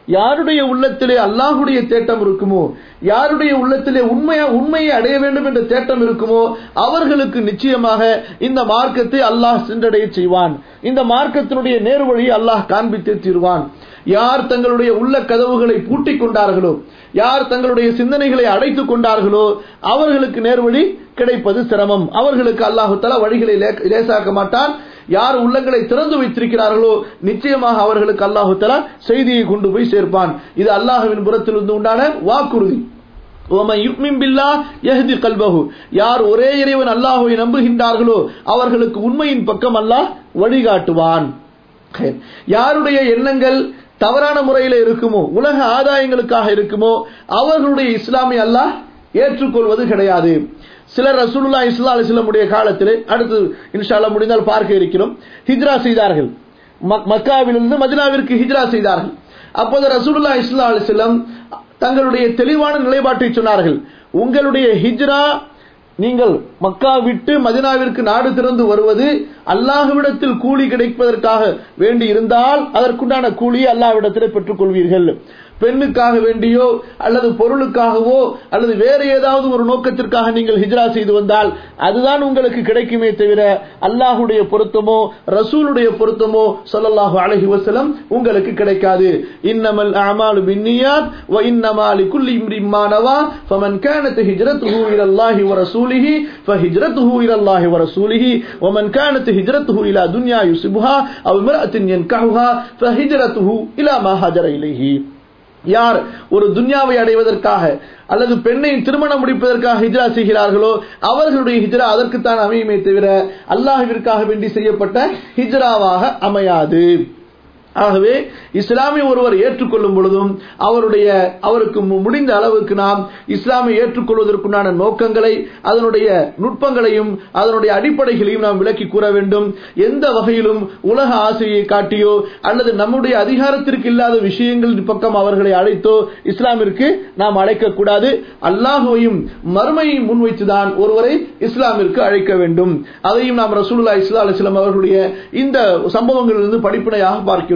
யாருடைய உள்ளத்திலே அல்லாஹுடைய தேட்டம் இருக்குமோ யாருடைய உள்ளத்திலே உண்மையா உண்மையை அடைய வேண்டும் என்ற தேட்டம் இருக்குமோ அவர்களுக்கு நிச்சயமாக இந்த மார்க்கத்தை அல்லாஹ் சென்றடைய செய்வான் இந்த மார்க்கத்தினுடைய நேர்வழியை அல்லாஹ் காண்பித்தே தீர்வான் யார் தங்களுடைய உள்ள கதவுகளை பூட்டிக் கொண்டார்களோ யார் தங்களுடைய சிந்தனைகளை அடைத்துக் கொண்டார்களோ அவர்களுக்கு நேர்வழி கிடைப்பது சிரமம் அவர்களுக்கு அல்லாஹு தலா வழிகளை லே- லேசாக்க மாட்டான் யார் உள்ளங்களை திறந்து வைத்திருக்கிறார்களோ நிச்சயமாக அவர்களுக்கு அல்லாஹு தலா செய்தியை கொண்டு போய் சேர்ப்பான் இது அல்லாஹுவின் புறத்திலிருந்து உண்டான வாக்குறுதி وَمَن يُؤْمِن بِاللَّهِ يَهْدِ قَلْبَهُ யார் ஒரே இறைவன் அல்லாஹ்வை நம்புகின்றார்களோ அவர்களுக்கு உண்மையின் பக்கம் அல்லாஹ் வழிகாட்டுவான் Okay. யாருடைய எண்ணங்கள் தவறான முறையில் இருக்குமோ உலக ஆதாயங்களுக்காக இருக்குமோ அவர்களுடைய இஸ்லாமை அல்லாஹ் ஏற்றுக்கொள்வது கிடையாது சிலர் ரசூலுல்லாஹி ஸல்லல்லாஹு அலைஹி வஸல்லமுடைய காலத்திலே அடுத்து இன்ஷா அல்லாஹ் முடிந்தால் பார்க்க இருக்கிறோம் ஹிஜ்ரா செய்தார்கள் மக்- மக்காவிலிருந்து மதினாவிற்கு ஹிஜ்ரா செய்தார்கள் அப்போது ரசூலுல்லாஹி ஸல்லல்லாஹு அலைஹி வஸல்லம் தங்களுடைய தெளிவான நிலைப்பாட்டை சொன்னார்கள் உங்களுடைய ஹிஜ்ரா நீங்கள் மக்கா விட்டு மதினாவிற்கு நாடு திறந்து வருவது அல்லாஹ்விடத்தில் கூலி கிடைப்பதற்காக வேண்டி இருந்தால் அதற்குண்டான கூலியை அல்லாஹ்விடத்தில் பெற்றுக் கொள்வீர்கள் பெண்ணுக்காக வேண்டியோ அல்லது பொருளுக்காகவோ அல்லது வேறு ஏதாவது ஒரு நோக்கத்திற்காக நீங்கள் ஹிஜ்ரா செய்து வந்தால் அதுதான் உங்களுக்கு கிடைக்குமே தவிர அல்லாஹுடைய பொருத்தமோ ரசூலுடைய பொருத்தமோ ஸல்லல்லாஹு அலைஹி வஸல்லம் உங்களுக்கு கிடைக்காது இன்னமல் அமாலு பின்னியாத் வ இன்னமா லிகுல்லி இம்ரின் மா நவா ஃபமன் கானத் ஹிஜ்ரத்துஹு இலா அல்லாஹி வ ரசூலிஹி ஃபஹிஜ்ரத்துஹு இலா அல்லாஹி வ ரசூலிஹி வ மன் கானத் ஹிஜ்ரத்துஹு இலா துன்யா யுசிபுஹா அவ் இம்ரஅத்தின் யன்கஹுஹா ஃபஹிஜ்ரத்துஹு இலா மா ஹஜர இலைஹி யார் ஒரு துன்யாவை அடைவதற்காக அல்லது பெண்ணை திருமணம் முடிப்பதற்காக ஹிஜ்ரா செய்கிறார்களோ அவர்களுடைய ஹிஜ்ரா அதற்குத்தான் அமையுமே தவிர அல்லாஹ்விற்காக வேண்டி செய்யப்பட்ட ஹிஜ்ராவாக அமையாது ஆகவே இஸ்லாமை ஒருவர் ஏற்றுக்கொள்ளும் பொழுதும் அவருடைய அவருக்கு மு- முடிந்த அளவுக்கு நாம் இஸ்லாமை ஏற்றுக்கொள்வதற்குண்டான நோக்கங்களை அதனுடைய நுட்பங்களையும் அதனுடைய அடிப்படைகளையும் நாம் விளக்கி கூற வேண்டும் எந்த வகையிலும் உலக ஆசையை காட்டியோ அல்லது நம்முடைய அதிகாரத்திற்கு இல்லாத விஷயங்களின் பக்கம் அவர்களை அழைத்தோ இஸ்லாமிற்கு நாம் அழைக்கக்கூடாது அல்லாஹுவையும் மறுமையை முன்வைத்துதான் ஒருவரை இஸ்லாமிற்கு அழைக்க வேண்டும் அதையும் நாம் ரசூலுல்லாஹி ஸல்லல்லாஹு அலைஹி வஸல்லம் அவர்களுடைய இந்த சம்பவங்களிலிருந்து படிப்பினையாக பார்க்கிறோம்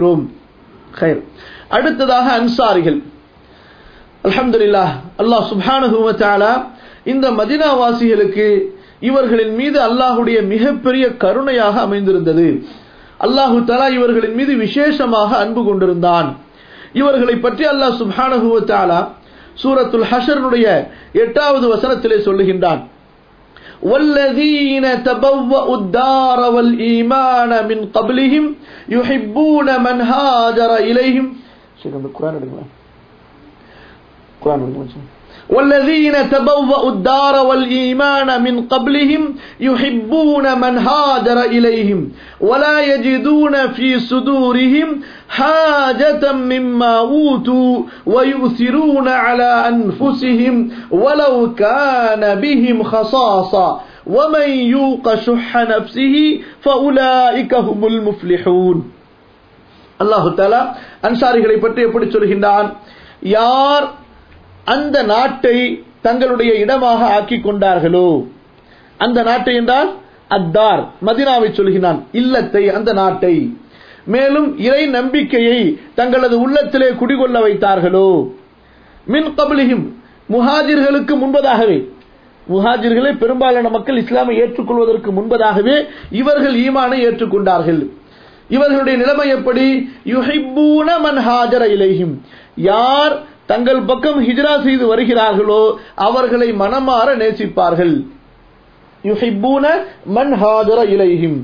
خير. அடுத்ததாக அன்சாரிகள் அல்ஹம்துலில்லாஹ் அல்லாஹ் சுப்ஹானஹு வ தஆலா இந்த மதீனா வாசிகளுக்கு இவர்களின் மீது அல்லாஹ்வுடைய மிகப்பெரிய கருணையாக அமைந்திருந்தது அல்லாஹு தஆலா இவர்களின் மீது விசேஷமாக அன்பு கொண்டிருந்தான் இவர்களை பற்றி அல்லாஹ் சுப்ஹானஹு வ தஆலா சூரத்துல் ஹஷருடைய எட்டாவது வசனத்திலே சொல்லுகின்றான் والذين تبوأوا الدار والإيمان من قبلهم يحبون من هاجر إليهم شيخ عند القرآن எடுங்களா قرآن எடுங்களா والذين تبوأوا الدار والإيمان من قبلهم يحبون من هاجر إليهم ولا يجدون في صدورهم حاجة مما أوتوا ويؤثرون على أنفسهم ولو كان بهم خصاصة ومن يوق شح نفسه فأولئك هم المفلحون அல்லாஹு தாலா அன்சாரிகளை பற்றி எப்படி சொல்கின்றான் யார் அந்த நாட்டை தங்களுடைய இடமாக ஆக்கிக் கொண்டார்களோ அந்த நாட்டை என்றால் அத்தார் மதினாவை சொல்கிறான் இல்லத்தை அந்த நாட்டை மேலும் இறை நம்பிக்கையை தங்களது உள்ளத்திலே குடிகொள்ள வைத்தார்களோ மின் கபலிஹிம் முஹாஜிர்களுக்கு முன்பதாகவே முஹாஜிர்களை பெரும்பாலான மக்கள் இஸ்லாமை ஏற்றுக்கொள்வதற்கு முன்பதாகவே இவர்கள் ஈமானை ஏற்றுக்கொண்டார்கள் இவர்களுடைய நிலைமை எப்படி யுஹிப்பூன மன் ஹாஜர இலைஹிம் யார் தங்கள் பக்கம் ஹிஜ்ரா செய்து வருகிறார்களோ அவர்களை மனமாற நேசிப்பார்கள் யுஹிப்பூன மன் ஹாஜர இலைஹிம்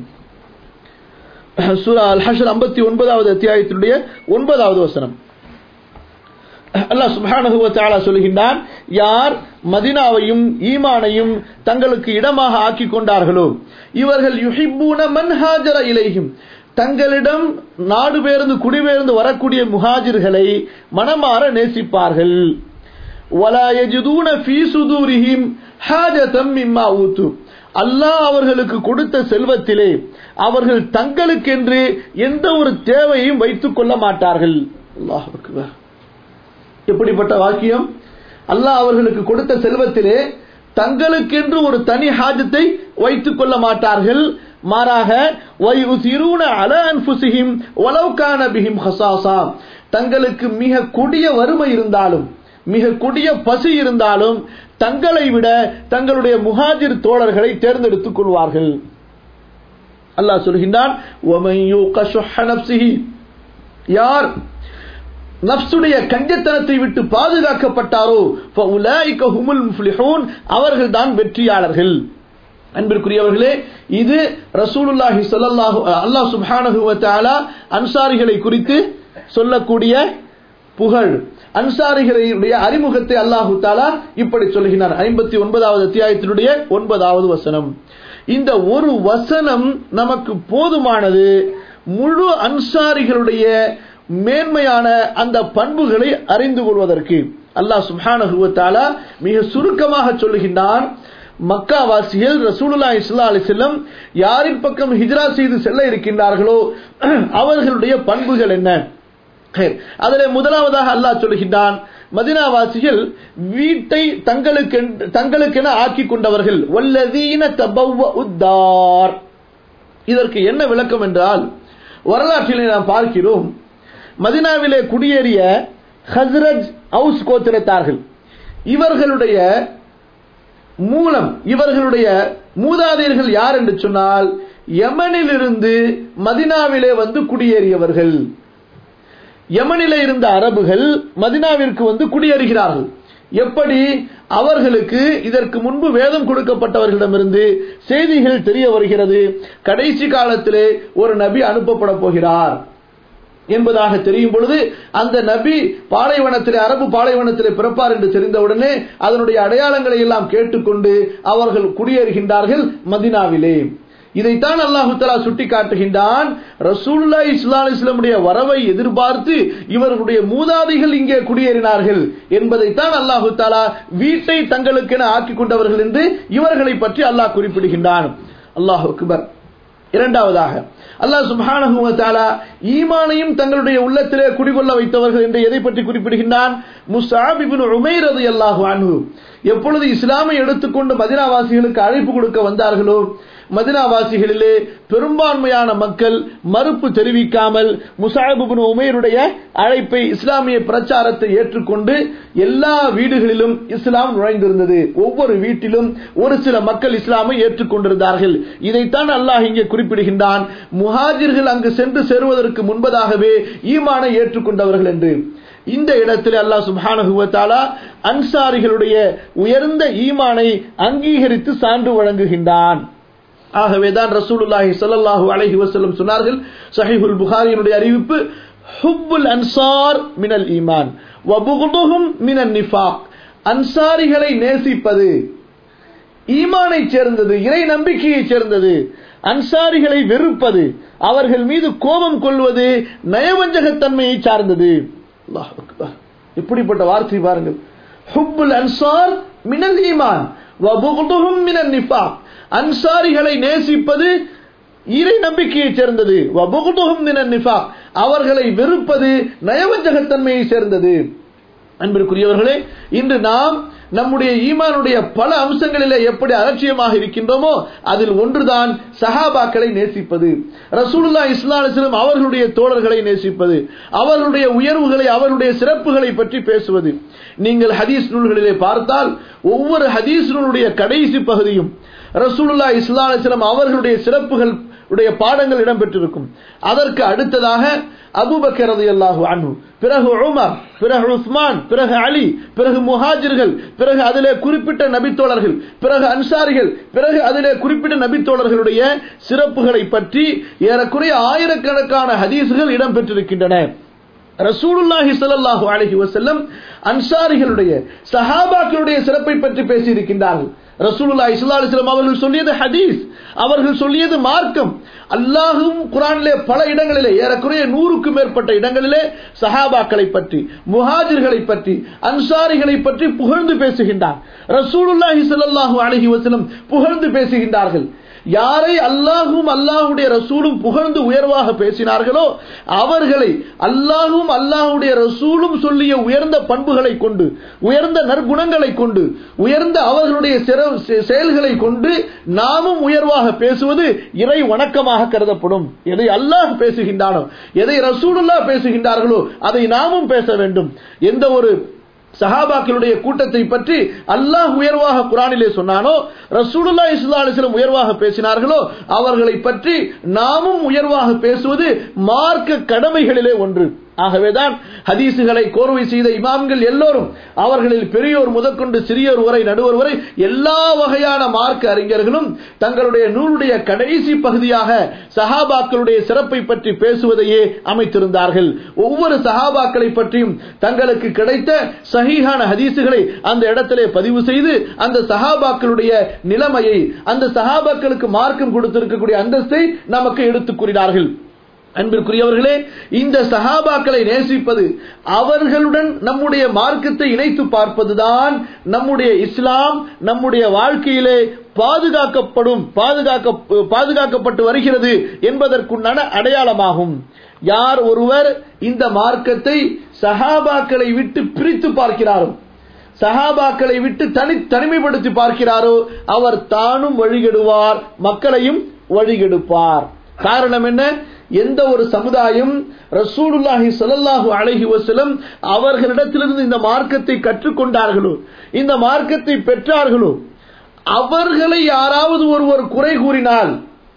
சூரா அல் ஹஷர் ஐம்பத்தி ஒன்பதாவது அத்தியாயத்தினுடைய ஒன்பதாவது வசனம் அல்லாஹ் சுப்ஹானஹு வ தஆலா சொல்கின்றான் யார் மதீனாவையும் ஈமானையும் தங்களுக்கு இடமாக ஆக்கிக் கொண்டார்களோ இவர்கள் யுஹிப்பூன மன் ஹாஜர இலைஹிம் தங்களிடம் நாடு பெயர்ந்து குடிபெயர்ந்து வரக்கூடிய முஹாஜிர்களை மனமாற நேசிப்பார்கள் وَلَا يَجِدُونَ فِي صُدُورِهِمْ حَاجَةً مِّمَّا أُوتُوا அல்லாஹ் அவர்களுக்கு கொடுத்த செல்வத்திலே அவர்கள் தங்களுக்கென்று எந்த ஒரு தேவையும் வைத்துக் கொள்ள மாட்டார்கள் அல்லாஹ் அக்பர் எப்படிப்பட்ட வாக்கியம் அல்லாஹ் அவர்களுக்கு கொடுத்த செல்வத்திலே தங்களுக்கென்று ஒரு தனி ஹாஜத்தை வைத்துக் கொள்ள மாட்டார்கள் மாறாக وَيُؤْثِرُونَ عَلَى أَنفُسِهِمْ وَلَوْ كَانَ بِهِمْ خَصَاصَةٌ தங்களுக்கு மிக கொடிய வறுமை இருந்தாலும் மிக கொடிய பசி இருந்தாலும் தங்களை விட தங்களுடைய முஹாஜிர் தோழர்களை தேர்ந்தெடுத்துக் கொள்வார்கள் அல்லாஹ் சொல்கின்றான் "وَمَن يُوقَ شُحَّ نَفْسِهِ" யார் நப்சுடைய கஞ்சத்தனத்தை விட்டு பாதுகாக்கப்பட்டாரோ فَأُولَئِكَ هُمُ الْمُفْلِحُونَ அவர்கள் தான் வெற்றியாளர்கள் அன்பிற்குரியவர்களே இது ரசூலுல்லாஹி ஸல்லல்லாஹு அல்லாஹ் சுப்ஹானஹு வ தஆலா அன்சாரிகளை குறித்து சொல்லக்கூடிய புகழ் அன்சாரிகளுடைய அறிமுகத்தை அல்லாஹு தாலா இப்படி சொல்கிறார் ஐம்பத்தி ஒன்பதாவது அத்தியாயத்தினுடைய ஒன்பதாவது வசனம் இந்த ஒரு வசனம் நமக்கு போதுமானது முழு அன்சாரிகளுடைய மேன்மையான அந்த பண்புகளை அறிந்து கொள்வதற்கு அல்லாஹ் சுப்ஹானஹு வ தஆலா மிக சுருக்கமாக சொல்லுகின்றான் மக்காவாசிகள் ரசூலுல்லா இஸ்லா அலிசல்லம் யாரின் பக்கம் ஹிஜ்ரா செய்து செல்ல இருக்கின்றார்களோ அவர்களுடைய பண்புகள் என்ன அதில் முதலாவதாக அல்லாஹ் சொல்கின்றான் மதினாவாசிகள் வீட்டை தங்களுக்கு தங்களுக்கென ஆக்கி கொண்டவர்கள் வல்லதீன தபவ்வ உத்தார் இதற்கு என்ன விளக்கம் என்றால் வரலாற்றிலே நாம் பார்க்கிறோம் மதினாவிலே குடியேறிய ஹஸ்ரஜ் அவுஸ் கோத்திரத்தார்கள் இவர்களுடைய மூலம் இவர்களுடைய மூதாதையர்கள் யார் என்று சொன்னால் யமனிலிருந்து மதினாவிலே வந்து குடியேறியவர்கள் யமனிலே இருந்த அரபுகள் மதினாவிற்கு வந்து குடியேறுகிறார்கள் எப்படி அவர்களுக்கு இதற்கு முன்பு வேதம் கொடுக்கப்பட்டவர்களிடமிருந்து செய்திகள் தெரிய வருகிறது கடைசி காலத்திலே ஒரு நபி அனுப்பப்பட போகிறார் என்பதாக தெரியும் பொழுது அந்த நபி பாலைவனத்திலே அரபு பாலைவனத்திலே பிறப்பார் என்று தெரிந்தவுடனே அதனுடைய அடையாளங்களை எல்லாம் கேட்டுக்கொண்டு அவர்கள் குடியேறுகின்றார்கள் மதினாவிலே இதைத்தான் அல்லாஹு தலா சுட்டி காட்டுகின்றான் ரசூல்லா இஸ்லா இஸ்லாமுடைய வரவை எதிர்பார்த்து இவர்களுடைய மூதாதைகள் இங்கே குடியேறினார்கள் என்பதைத்தான் அல்லாஹு தாலா வீட்டை தங்களுக்கென ஆக்கிக் கொண்டவர்கள் என்று இவர்களை பற்றி அல்லாஹ் குறிப்பிடுகின்றான் அல்லாஹ் அக்பர் இரண்டாவதாக அல்லாஹ் சுப்ஹானஹு வ தஆலா ஈமானையும் தங்களுடைய உள்ளத்திலே குடிகொள்ள வைத்தவர்கள் என்று எதை பற்றி குறிப்பிடுகின்றான் முஸ்அப் இப்னு உமைர் ரலியல்லாஹு அன்ஹு எப்பொழுது இஸ்லாமை எடுத்துக்கொண்டு மதினாவாசிகளுக்கு அழைப்பு கொடுக்க வந்தார்களோ மதினாவாசிகளிலே பெரும்பான்மையான மக்கள் மறுப்பு தெரிவிக்காமல் முசாஹிபின் உமையருடைய அழைப்பை இஸ்லாமிய பிரச்சாரத்தை ஏற்றுக்கொண்டு எல்லா வீடுகளிலும் இஸ்லாம் நுழைந்திருந்தது ஒவ்வொரு வீட்டிலும் ஒரு சில மக்கள் இஸ்லாமை ஏற்றுக்கொண்டிருந்தார்கள் இதைத்தான் அல்லாஹ் இங்கே குறிப்பிடுகின்றான் முஹாஜிர்கள் அங்கு சென்று சேருவதற்கு முன்பதாகவே ஈமானை ஏற்றுக்கொண்டவர்கள் என்று இந்த இடத்தில் அல்லாஹ் சுபானகுவத்தாலா அன்சாரிகளுடைய உயர்ந்த ஈமானை அங்கீகரித்து சான்று வழங்குகின்றான் ஆகவேதான் ரசூலுல்லாஹி ஸல்லல்லாஹு அலைஹி வஸல்லம் சொன்னார்கள் சஹீஹுல் புகாரியினுடைய அறிவிப்பு ஹுப்புல் அன்சார் மினல் ஈமான் வ புக்துஹும் மினன் நிஃபாக் அன்சாரிகளை நேசிப்பது ஈமானை சேர்ந்தது இறை நம்பிக்கையை சேர்ந்தது அன்சாரிகளை வெறுப்பது அவர்கள் மீது கோபம் கொள்வது நயவஞ்சகத்தன்மையை சார்ந்தது அல்லாஹ் அக்பர் இப்படிப்பட்ட வார்த்தை பாருங்கள் ஹுப்புல் அன்சார் மினல் ஈமான் வ புக்துஹும் மினன் நிஃபாக் அன்சாரிகளை நேசிப்பது இறை நம்பிக்கையை சேர்ந்தது அவர்களை வெறுப்பது நயவஞ்சகத்தன்மையை சேர்ந்தது அன்பிற்குரியவர்களே இன்று நாம் நம்முடைய ஈமானுடைய பல அம்சங்களிலே எப்படி அலட்சியமாக இருக்கின்றோமோ அதில் ஒன்றுதான் சஹாபாக்களை நேசிப்பது ரசூலுல்லா இஸ்லாமிஸ்லம் அவர்களுடைய தோழர்களை நேசிப்பது அவர்களுடைய உயர்வுகளை அவர்களுடைய சிறப்புகளை பற்றி பேசுவது நீங்கள் ஹதீஸ் நூல்களிலே பார்த்தால் ஒவ்வொரு ஹதீஸ் நூலுடைய கடைசி பகுதியும் ரசூலுல்லா இஸ்லாமிஸ்லம் அவர்களுடைய சிறப்புகள் உடைய பாடங்கள் இடம்பெற்றிருக்கும் அதற்கு அடுத்ததாக அபுபக்கர் அல்லாஹு அன்பு பிறகு உமர் பிறகு உஸ்மான் பிறகு அலி பிறகு முஹாஜிர்கள் பிறகு அதிலே குறிப்பிட்ட நபித்தோழர்கள் பிறகு அன்சாரிகள் பிறகு அதிலே குறிப்பிட்ட நபித்தோழர்களுடைய சிறப்புகளை பற்றி ஏறக்குறைய ஆயிரக்கணக்கான ஹதீசுகள் இடம்பெற்றிருக்கின்றன ரசூலுல்லாஹி ஸல்லல்லாஹு அலைஹி வஸல்லம் அன்சாரிகளுடைய சஹாபாக்களுடைய சிறப்பை பற்றி பேசியிருக்கின்றார்கள் ரசூலுல்லாஹி ஸல்லல்லாஹு அலைஹி வஸல்லம் அவர்கள் சொல்லியது ஹதீஸ் அவர்கள் சொல்லியது மார்க்கம் அல்லாஹும் குரானிலே பல இடங்களிலே ஏறக்குறைய நூறுக்கும் மேற்பட்ட இடங்களிலே சஹாபாக்களை பற்றி முஹாஜிர்களை பற்றி அன்சாரிகளை பற்றி புகழ்ந்து பேசுகின்றார் ரசூலுல்லாஹி ஸல்லல்லாஹு அலைஹி வஸல்லம் புகழ்ந்து பேசுகின்றார்கள் யாரை அல்லாஹும் அல்லாஹுடைய ரசூலும் புகழ்ந்து உயர்வாக பேசினார்களோ அவர்களை அல்லாஹும் அல்லாஹுடைய ரசூலும் சொல்லிய உயர்ந்த பண்புகளை கொண்டு உயர்ந்த நற்குணங்களை கொண்டு உயர்ந்த அவர்களுடைய செயல்களை கொண்டு நாமும் உயர்வாக பேசுவது இறை வணக்கமாக கருதப்படும் எதை அல்லாஹ் பேசுகின்றானோ எதை ரசூலுல்லா பேசுகின்றார்களோ அதை நாமும் பேச வேண்டும் எந்த ஒரு சஹாபாக்களுடைய கூட்டத்தை பற்றி அல்லாஹ் உயர்வாக குரானிலே சொன்னானோ ரசூலுல்லா இஸ்லா அலிஸ்லம் உயர்வாக பேசினார்களோ அவர்களை பற்றி நாமும் உயர்வாக பேசுவது மார்க்க கடமைகளிலே ஒன்று ஆகவேதான் ஹதீசுகளை கோர்வை செய்த இமாம்கள் எல்லோரும் அவர்களில் பெரியோர் முதற்கொண்டு சிறியோர் வரை நடுவர் வரை எல்லா வகையான மார்க்க அறிஞர்களும் தங்களுடைய நூலுடைய கடைசி பகுதியாக சஹாபாக்களுடைய சிறப்பை பற்றி பேசுவதையே அமைத்திருந்தார்கள் ஒவ்வொரு சஹாபாக்களை பற்றியும் தங்களுக்கு கிடைத்த சஹீஹான ஹதீசுகளை அந்த இடத்திலே பதிவு செய்து அந்த சஹாபாக்களுடைய நிலைமையை அந்த சஹாபாக்களுக்கு மார்க்கம் கொடுத்திருக்கக்கூடிய அந்தஸ்தை நமக்கு எடுத்துக் கூறினார்கள் அன்பிற்குரியவர்களே இந்த சஹாபாக்களை நேசிப்பது அவர்களுடன் நம்முடைய மார்க்கத்தை இணைத்து பார்ப்பதுதான் நம்முடைய இஸ்லாம் நம்முடைய வாழ்க்கையிலே பாதுகாக்கப்படும் பாதுகாக்க பாதுகாக்கப்பட்டு வருகிறது என்பதற்குண்டான அடையாளமாகும் யார் ஒருவர் இந்த மார்க்கத்தை சஹாபாக்களை விட்டு பிரித்து பார்க்கிறாரோ சஹாபாக்களை விட்டு தனி தனிமைப்படுத்தி பார்க்கிறாரோ அவர் தானும் வழிகெடுவார் மக்களையும் வழிகெடுப்பார் காரணம் என்ன எந்த ஒரு சமுதாயம் ரசூலுல்லாஹி ஸல்லல்லாஹு அலைஹி வஸல்லம் அவர்களிடத்திலிருந்து இந்த மார்க்கத்தை கற்றுக்கொண்டார்களோ இந்த மார்க்கத்தை பெற்றார்களோ அவர்களை யாராவது ஒருவர் குறை கூறினால்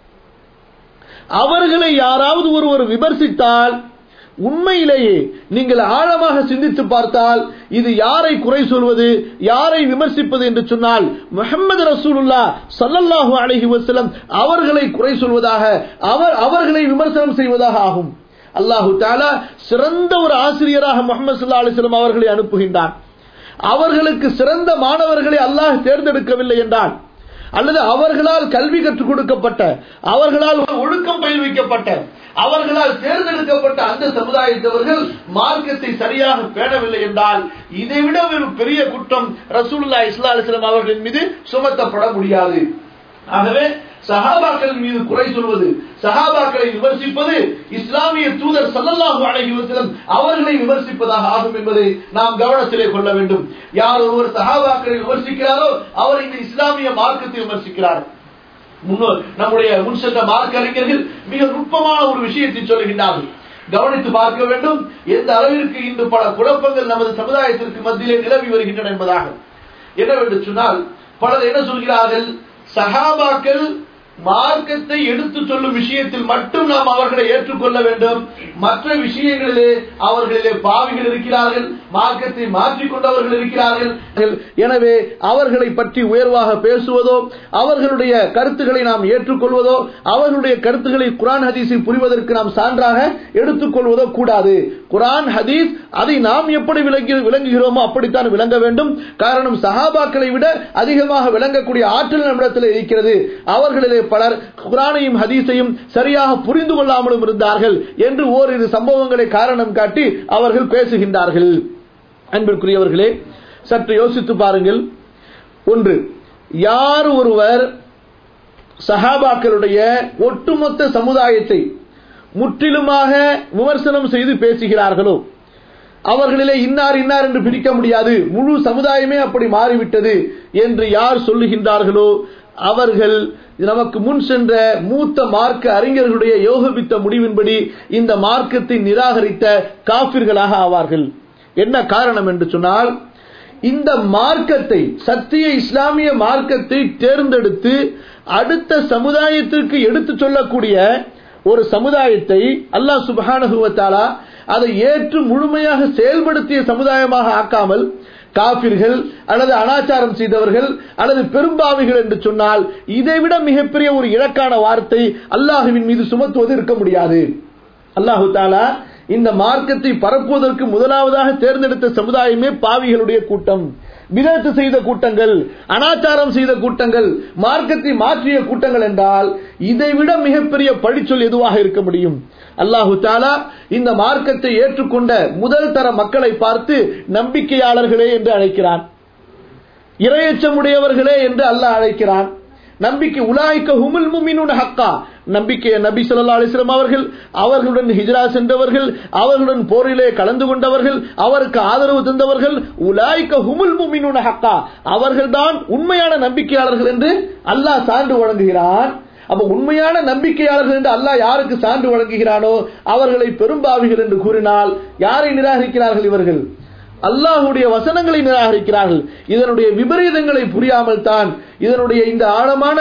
அவர்களை யாராவது ஒருவர் விமர்சித்தால் உண்மையிலேயே நீங்கள் ஆழமாக சிந்தித்து பார்த்தால் இது யாரை குறை சொல்வது யாரை விமர்சிப்பது என்று சொன்னால் முகமது ரசூலுல்லா சல்லல்லாஹு அலஹி வசலம் அவர்களை குறை சொல்வதாக அவர் அவர்களை விமர்சனம் செய்வதாக ஆகும் அல்லாஹு தாலா சிறந்த ஒரு ஆசிரியராக முகமது சல்லா அலிஸ்லாம் அவர்களை அனுப்புகின்றான் அவர்களுக்கு சிறந்த மாணவர்களை அல்லாஹ் தேர்ந்தெடுக்கவில்லை என்றான் அல்லது அவர்களால் கல்வி கற்றுக் கொடுக்கப்பட்ட அவர்களால் ஒழுக்கம் பயிர்விக்கப்பட்ட அவர்களால் தேர்ந்தெடுக்கப்பட்ட அந்த சமுதாயத்தவர்கள் மார்க்கத்தை சரியாக பேணவில்லை என்றால் இதைவிட ஒரு பெரிய குற்றம் ரசூல்லா இஸ்லா அலிஸ்லாம் அவர்களின் மீது சுமத்தப்பட முடியாது ஆகவே சஹாபாக்கள் மீது குறை சொல்வது சஹாபாக்களை விமர்சிப்பது இஸ்லாமிய தூதர் சல்லல்லாஹு அலைஹி வஸல்லம் அவர்களை விமர்சிப்பதாக ஆகும் என்பதை நாம் கவனத்திலே கொள்ள வேண்டும் யார் ஒருவர் சஹாபாக்களை விமர்சிக்கிறாரோ அவர் இந்த இஸ்லாமிய மார்க்கத்தை விமர்சிக்கிறார் முன்னோர் நம்முடைய முன் சென்ற மார்க்க அறிஞர்கள் மிக நுட்பமான ஒரு விஷயத்தை சொல்லுகின்றார்கள் கவனித்து பார்க்க வேண்டும் எந்த அளவிற்கு இன்று பல குழப்பங்கள் நமது சமுதாயத்திற்கு மத்தியிலே நிலவி வருகின்றன என்பதாக என்னவென்று சொன்னால் பலர் என்ன சொல்கிறார்கள் சஹாபாக்கள் மார்க்கத்தை எடுத்து சொல்லும் விஷயத்தில் மட்டும் நாம் அவர்களை ஏற்றுக்கொள்ள வேண்டும் மற்ற விஷயங்களிலே அவர்களிலே பாவிகள் இருக்கிறார்கள் மார்க்கத்தை மாற்றிக்கொண்டவர்கள் இருக்கிறார்கள் எனவே அவர்களை பற்றி உயர்வாக பேசுவதோ அவர்களுடைய கருத்துக்களை நாம் ஏற்றுக்கொள்வதோ அவர்களுடைய கருத்துக்களை குரான் ஹதீஸை புரிவதற்கு நாம் சான்றாக எடுத்துக்கொள்வதோ கூடாது குரான் ஹதீஸ் அதை நாம் எப்படி விளங்கி விளங்குகிறோமோ அப்படித்தான் விளங்க வேண்டும் காரணம் சஹாபாக்களை விட அதிகமாக விளங்கக்கூடிய ஆற்றல் நம்மிடத்தில் இருக்கிறது அவர்களிலே பலர் குரானையும் ஹதீஸையும் சரியாக புரிந்து கொள்ளாமலும் இருந்தார்கள் என்று ஓரிரு சம்பவங்களை காரணம் காட்டி அவர்கள் பேசுகின்றார்கள் அன்பிற்குரியவர்களே சற்று யோசித்து பாருங்கள் ஒன்று யார் ஒருவர் சஹாபாக்களுடைய ஒட்டுமொத்த சமுதாயத்தை முற்றிலுமாக விமர்சனம் செய்து பேசுகிறார்களோ அவர்களிலே இன்னார் இன்னார் என்று பிரிக்க முடியாது முழு சமுதாயமே அப்படி மாறிவிட்டது என்று யார் சொல்லுகின்றார்களோ அவர்கள் நமக்கு முன் சென்ற மூத்த மார்க்க அறிஞர்களுடைய யோகபித்த முடிவின்படி இந்த மார்க்கத்தை நிராகரித்த காபிர்களாக ஆவார்கள் என்ன காரணம் என்று சொன்னால் இந்த மார்க்கத்தை சத்திய இஸ்லாமிய மார்க்கத்தை தேர்ந்தெடுத்து அடுத்த சமுதாயத்திற்கு எடுத்து சொல்லக்கூடிய ஒரு சமுதாயத்தை அல்லாஹ் சுபஹானகுவத்தாலா அதை ஏற்று முழுமையாக செயல்படுத்திய சமுதாயமாக ஆக்காமல் காபிர்கள் அல்லது அனாச்சாரம் செய்தவர்கள் அல்லது பெரும்பாவிகள் என்று சொன்னால் இதைவிட மிகப்பெரிய ஒரு இலக்கான வார்த்தை அல்லாஹுவின் மீது சுமத்துவது இருக்க முடியாது அல்லாஹு தாலா இந்த மார்க்கத்தை பரப்புவதற்கு முதலாவதாக தேர்ந்தெடுத்த சமுதாயமே பாவிகளுடைய கூட்டம் விதத்து செய்த கூட்டங்கள் அனாச்சாரம் செய்த கூட்டங்கள் மார்க்கத்தை மாற்றிய கூட்டங்கள் என்றால் இதைவிட மிகப்பெரிய பழிச்சொல் எதுவாக இருக்க முடியும் அல்லாஹு தாலா இந்த மார்க்கத்தை ஏற்றுக்கொண்ட முதல் தர மக்களை பார்த்து நம்பிக்கையாளர்களே என்று அழைக்கிறான் இரையச்சமுடையவர்களே என்று அல்லாஹ் அழைக்கிறான் நம்பிக்கை உலாய்க்க ஹுமுல் முமினுன் ஹக்கா நம்பிக்கை நபி ஸல்லல்லாஹு அலைஹி வஸல்லம் அவர்கள் அவர்களுடன் ஹிஜ்ரா சென்றவர்கள் அவர்களுடன் போரிலே கலந்து கொண்டவர்கள் அவருக்கு ஆதரவு தந்தவர்கள் உலாய்க்க ஹுமுல் முமினுன் ஹக்கா அவர்கள்தான் உண்மையான நம்பிக்கையாளர்கள் என்று அல்லாஹ் சான்று வழங்குகிறான் அப்ப உண்மையான நம்பிக்கையாளர்கள் என்று அல்லாஹ் யாருக்கு சான்று வழங்குகிறானோ அவர்களை பெரும்பாவிகள் என்று கூறினால் யாரை நிராகரிக்கிறார்கள் இவர்கள் அல்லாஹுடைய வசனங்களை நிராகரிக்கிறார்கள் இதனுடைய விபரீதங்களை புரியாமல் தான் இதனுடைய இந்த ஆழமான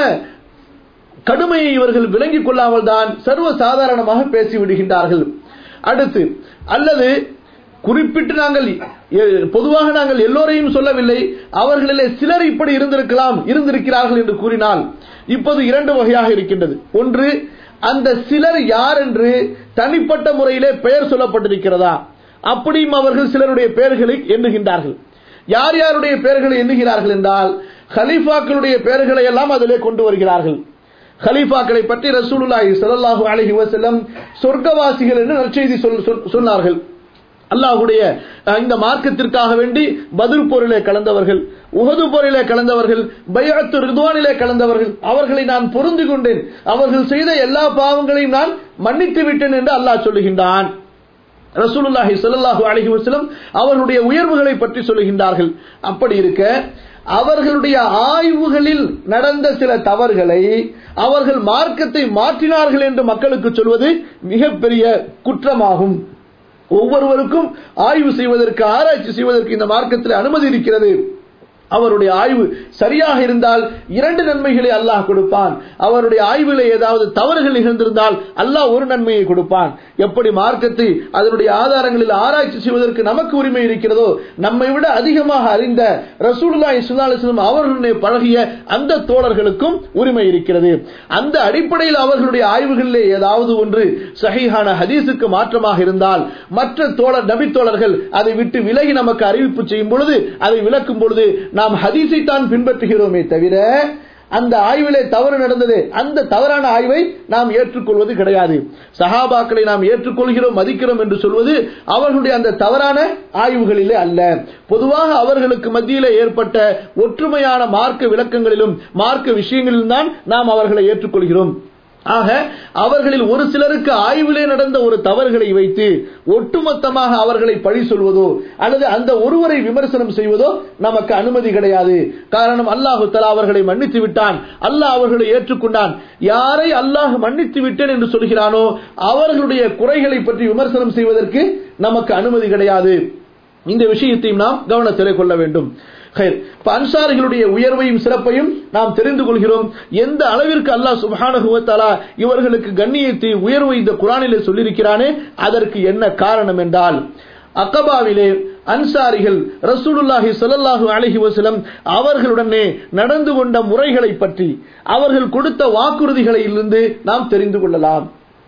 கடுமையை இவர்கள் விளங்கிக் கொள்ளாமல் தான் சர்வ சாதாரணமாக பேசிவிடுகின்றார்கள் அடுத்து அல்லது குறிப்பிட்டு நாங்கள் எ- பொதுவாக நாங்கள் எல்லோரையும் சொல்லவில்லை அவர்களிலே சிலர் இப்படி இருந்திருக்கலாம் இருந்திருக்கிறார்கள் என்று கூறினால் இப்போது இரண்டு வகையாக இருக்கின்றது ஒன்று அந்த சிலர் யார் என்று தனிப்பட்ட முறையிலே பெயர் சொல்லப்பட்டிருக்கிறதா அப்படியும் அவர்கள் சிலருடைய பெயர்களை எண்ணுகின்றார்கள் யார் யாருடைய பெயர்களை எண்ணுகிறார்கள் என்றால் ஹலீஃபாக்களுடைய பெயர்களை எல்லாம் அதிலே கொண்டு வருகிறார்கள் ஹலீஃபாக்களை பற்றி ரசூலுல்லாஹி ஸல்லல்லாஹு அலைஹி வஸல்லம் சொர்க்கவாசிகள் என்று நற்செய்தி சொல்- சொல்- சொன்னார்கள் அல்லாஹ்வுடைய அஹ், இந்த மார்க்கத்திற்காக வேண்டி பதில் போரிலே கலந்தவர்கள் உஹது போரிலே கலந்தவர்கள் பைஅத்து ரிதுவானிலே கலந்தவர்கள் அவர்களை நான் பொருந்து கொண்டேன் அவர்கள் செய்த எல்லா பாவங்களையும் நான் மன்னித்து விட்டேன் என்று அல்லாஹ் சொல்லுகின்றான் ரசூலுல்லாஹி ஸல்லல்லாஹு அலைஹி வஸல்லம் அவர்களுடைய உயர்வுகளை பற்றி சொல்லுகின்றார்கள் அப்படி இருக்க அவர்களுடைய ஆய்வுகளில் நடந்த சில தவறுகளை அவர்கள் மார்க்கத்தை மாற்றினார்கள் என்று மக்களுக்கு சொல்வது மிகப்பெரிய குற்றமாகும் ஒவ்வொருவருக்கும் ஆய்வு செய்வதற்கு ஆராய்ச்சி செய்வதற்கு இந்த மார்க்கத்தில் அனுமதி இருக்கிறது அவருடைய ஆய்வு சரியாக இருந்தால் இரண்டு நன்மைகளை அல்லாஹ் கொடுப்பான் அவருடைய ஆய்விலே ஏதாவது தவறுகள் நிகழ்ந்திருந்தால் அல்லாஹ் ஒரு நன்மையை கொடுப்பான் எப்படி மார்க்கத்தை அதனுடைய ஆதாரங்களில் ஆராய்ச்சி செய்வதற்கு நமக்கு உரிமை இருக்கிறதோ நம்மை விட அதிகமாக அறிந்த ரசூலுல்லாஹி ஸல்லல்லாஹு அலைஹி வஸல்லம் அவர்களுடைய பழகிய அந்த தோழர்களுக்கும் உரிமை இருக்கிறது அந்த அடிப்படையில் அவர்களுடைய ஆய்வுகளிலே ஏதாவது ஒன்று சஹீஹான ஹதீஸுக்கு மாற்றமாக இருந்தால் மற்ற தோழர் நபி தோழர்கள் அதை விட்டு விலகி நமக்கு அறிவிப்பு செய்யும் பொழுது அதை விளக்கும் பொழுது நாம் ஹதீஸை தான் பின்பற்றுகிறோமே தவிர அந்த ஆய்விலே தவறு நடந்தது அந்த தவறான ஆய்வை நாம் ஏற்றுக்கொள்வது கிடையாது சஹாபாக்களை நாம் ஏற்றுக்கொள்கிறோம் மதிக்கிறோம் என்று சொல்வது அவர்களுடைய அந்த தவறான ஆய்வுகளிலே அல்ல பொதுவாக அவர்களுக்கு மத்தியிலே ஏற்பட்ட ஒற்றுமையான மார்க்க விளக்கங்களிலும் மார்க்க விஷயங்களிலும் தான் நாம் அவர்களை ஏற்றுக்கொள்கிறோம் ஆக அவர்களில் ஒரு சிலருக்கு ஆய்விலே நடந்த ஒரு தவறுகளை வைத்து ஒட்டுமொத்தமாக அவர்களை பழி சொல்வதோ அல்லது அந்த ஒருவரை விமர்சனம் செய்வதோ நமக்கு அனுமதி கிடையாது காரணம் அல்லாஹு தலா அவர்களை மன்னித்து விட்டான் அல்லாஹ் அவர்களை ஏற்றுக்கொண்டான் யாரை அல்லாஹ் மன்னித்து விட்டேன் என்று சொல்கிறானோ அவர்களுடைய குறைகளை பற்றி விமர்சனம் செய்வதற்கு நமக்கு அனுமதி கிடையாது இந்த விஷயத்தையும் நாம் கவனத்திலே கொள்ள வேண்டும் ஹைர். இப்ப அன்சாரிகளுடைய உயர்வையும் சிறப்பையும் நாம் தெரிந்து கொள்கிறோம் எந்த அளவிற்கு அல்லாஹ் சுப்ஹானஹு வ தஆலா இவர்களுக்கு கண்ணியத்தை உயர்வை இந்த குரானிலே சொல்லியிருக்கிறானே அதற்கு என்ன காரணம் என்றால் அக்கபாவிலே அன்சாரிகள் ரசூலுல்லாஹி ஸல்லல்லாஹு அலைஹி வஸல்லம் அவர்களுடனே நடந்து கொண்ட முறைகளை பற்றி அவர்கள் கொடுத்த வாக்குறுதிகளிலிருந்து நாம் தெரிந்து கொள்ளலாம்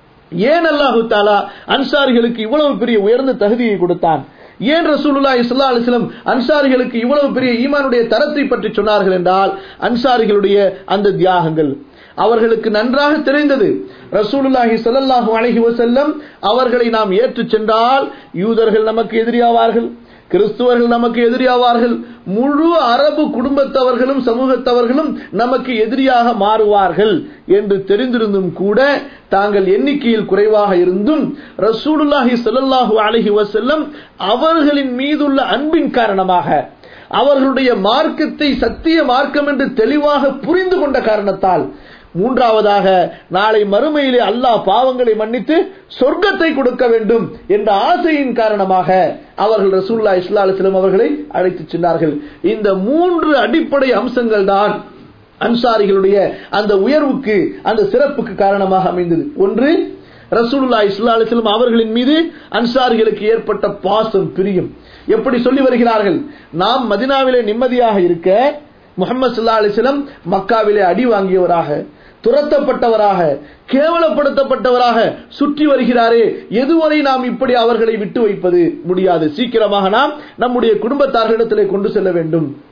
ஏன் அல்லாஹு தாலா அன்சாரிகளுக்கு இவ்வளவு பெரிய உயர்ந்த தகுதியை கொடுத்தான் ஏன் ரசூலுல்லாஹி ஸல்லல்லாஹு அலைஹி வஸல்லம் அன்சாரிகளுக்கு இவ்வளவு பெரிய ஈமானுடைய தரத்தை பற்றி சொன்னார்கள் என்றால் அன்சாரிகளுடைய அந்த தியாகங்கள் அவர்களுக்கு நன்றாக தெரிந்தது ரசூலுல்லாஹி ஸல்லல்லாஹு அலைஹி வஸல்லம் அவர்களை நாம் ஏற்றுச் சென்றால் யூதர்கள் நமக்கு எதிரியாவார்கள் கிறிஸ்துவர்கள் நமக்கு எதிரியாவார்கள் முழு அரபு குடும்பத்தவர்களும் சமூகத்தவர்களும் நமக்கு எதிரியாக மாறுவார்கள் என்று தெரிந்திருந்தும் கூட தாங்கள் எண்ணிக்கையில் குறைவாக இருந்தும் ரசூலுல்லாஹி ஸல்லல்லாஹு அலைஹி வஸல்லம் அவர்களின் மீதுள்ள அன்பின் காரணமாக அவர்களுடைய மார்க்கத்தை சத்திய மார்க்கம் என்று தெளிவாக புரிந்து கொண்ட காரணத்தால் மூன்றாவதாக நாளை மறுமையிலே அல்லாஹ் பாவங்களை மன்னித்து சொர்க்கத்தை கொடுக்க வேண்டும் என்ற ஆசையின் காரணமாக அவர்கள் ரசூல்லா இஸ்லா அலிஸ்லாம் அவர்களை அழைத்துச் சென்றார்கள் இந்த மூன்று அடிப்படை அம்சங்கள் தான் அன்சாரிகளுடைய அந்த உயர்வுக்கு அந்த சிறப்புக்கு காரணமாக அமைந்தது ஒன்று ரசூலுல்லா இஸ்லா அலிஸ்லாம் அவர்களின் மீது அன்சாரிகளுக்கு ஏற்பட்ட பாசம் பிரியம் எப்படி சொல்லி வருகிறார்கள் நாம் மதினாவிலே நிம்மதியாக இருக்க முகமது சல்லா அலிஸ்லம் மக்காவிலே அடி வாங்கியவராக துரத்தப்பட்டவராக கேவலப்படுத்தப்பட்டவராக சுற்றி வருகிறாரே எதுவரை நாம் இப்படி அவர்களை விட்டு வைப்பது முடியாது சீக்கிரமாக நாம் நம்முடைய குடும்பத்தார்களிடத்திலே கொண்டு செல்ல வேண்டும்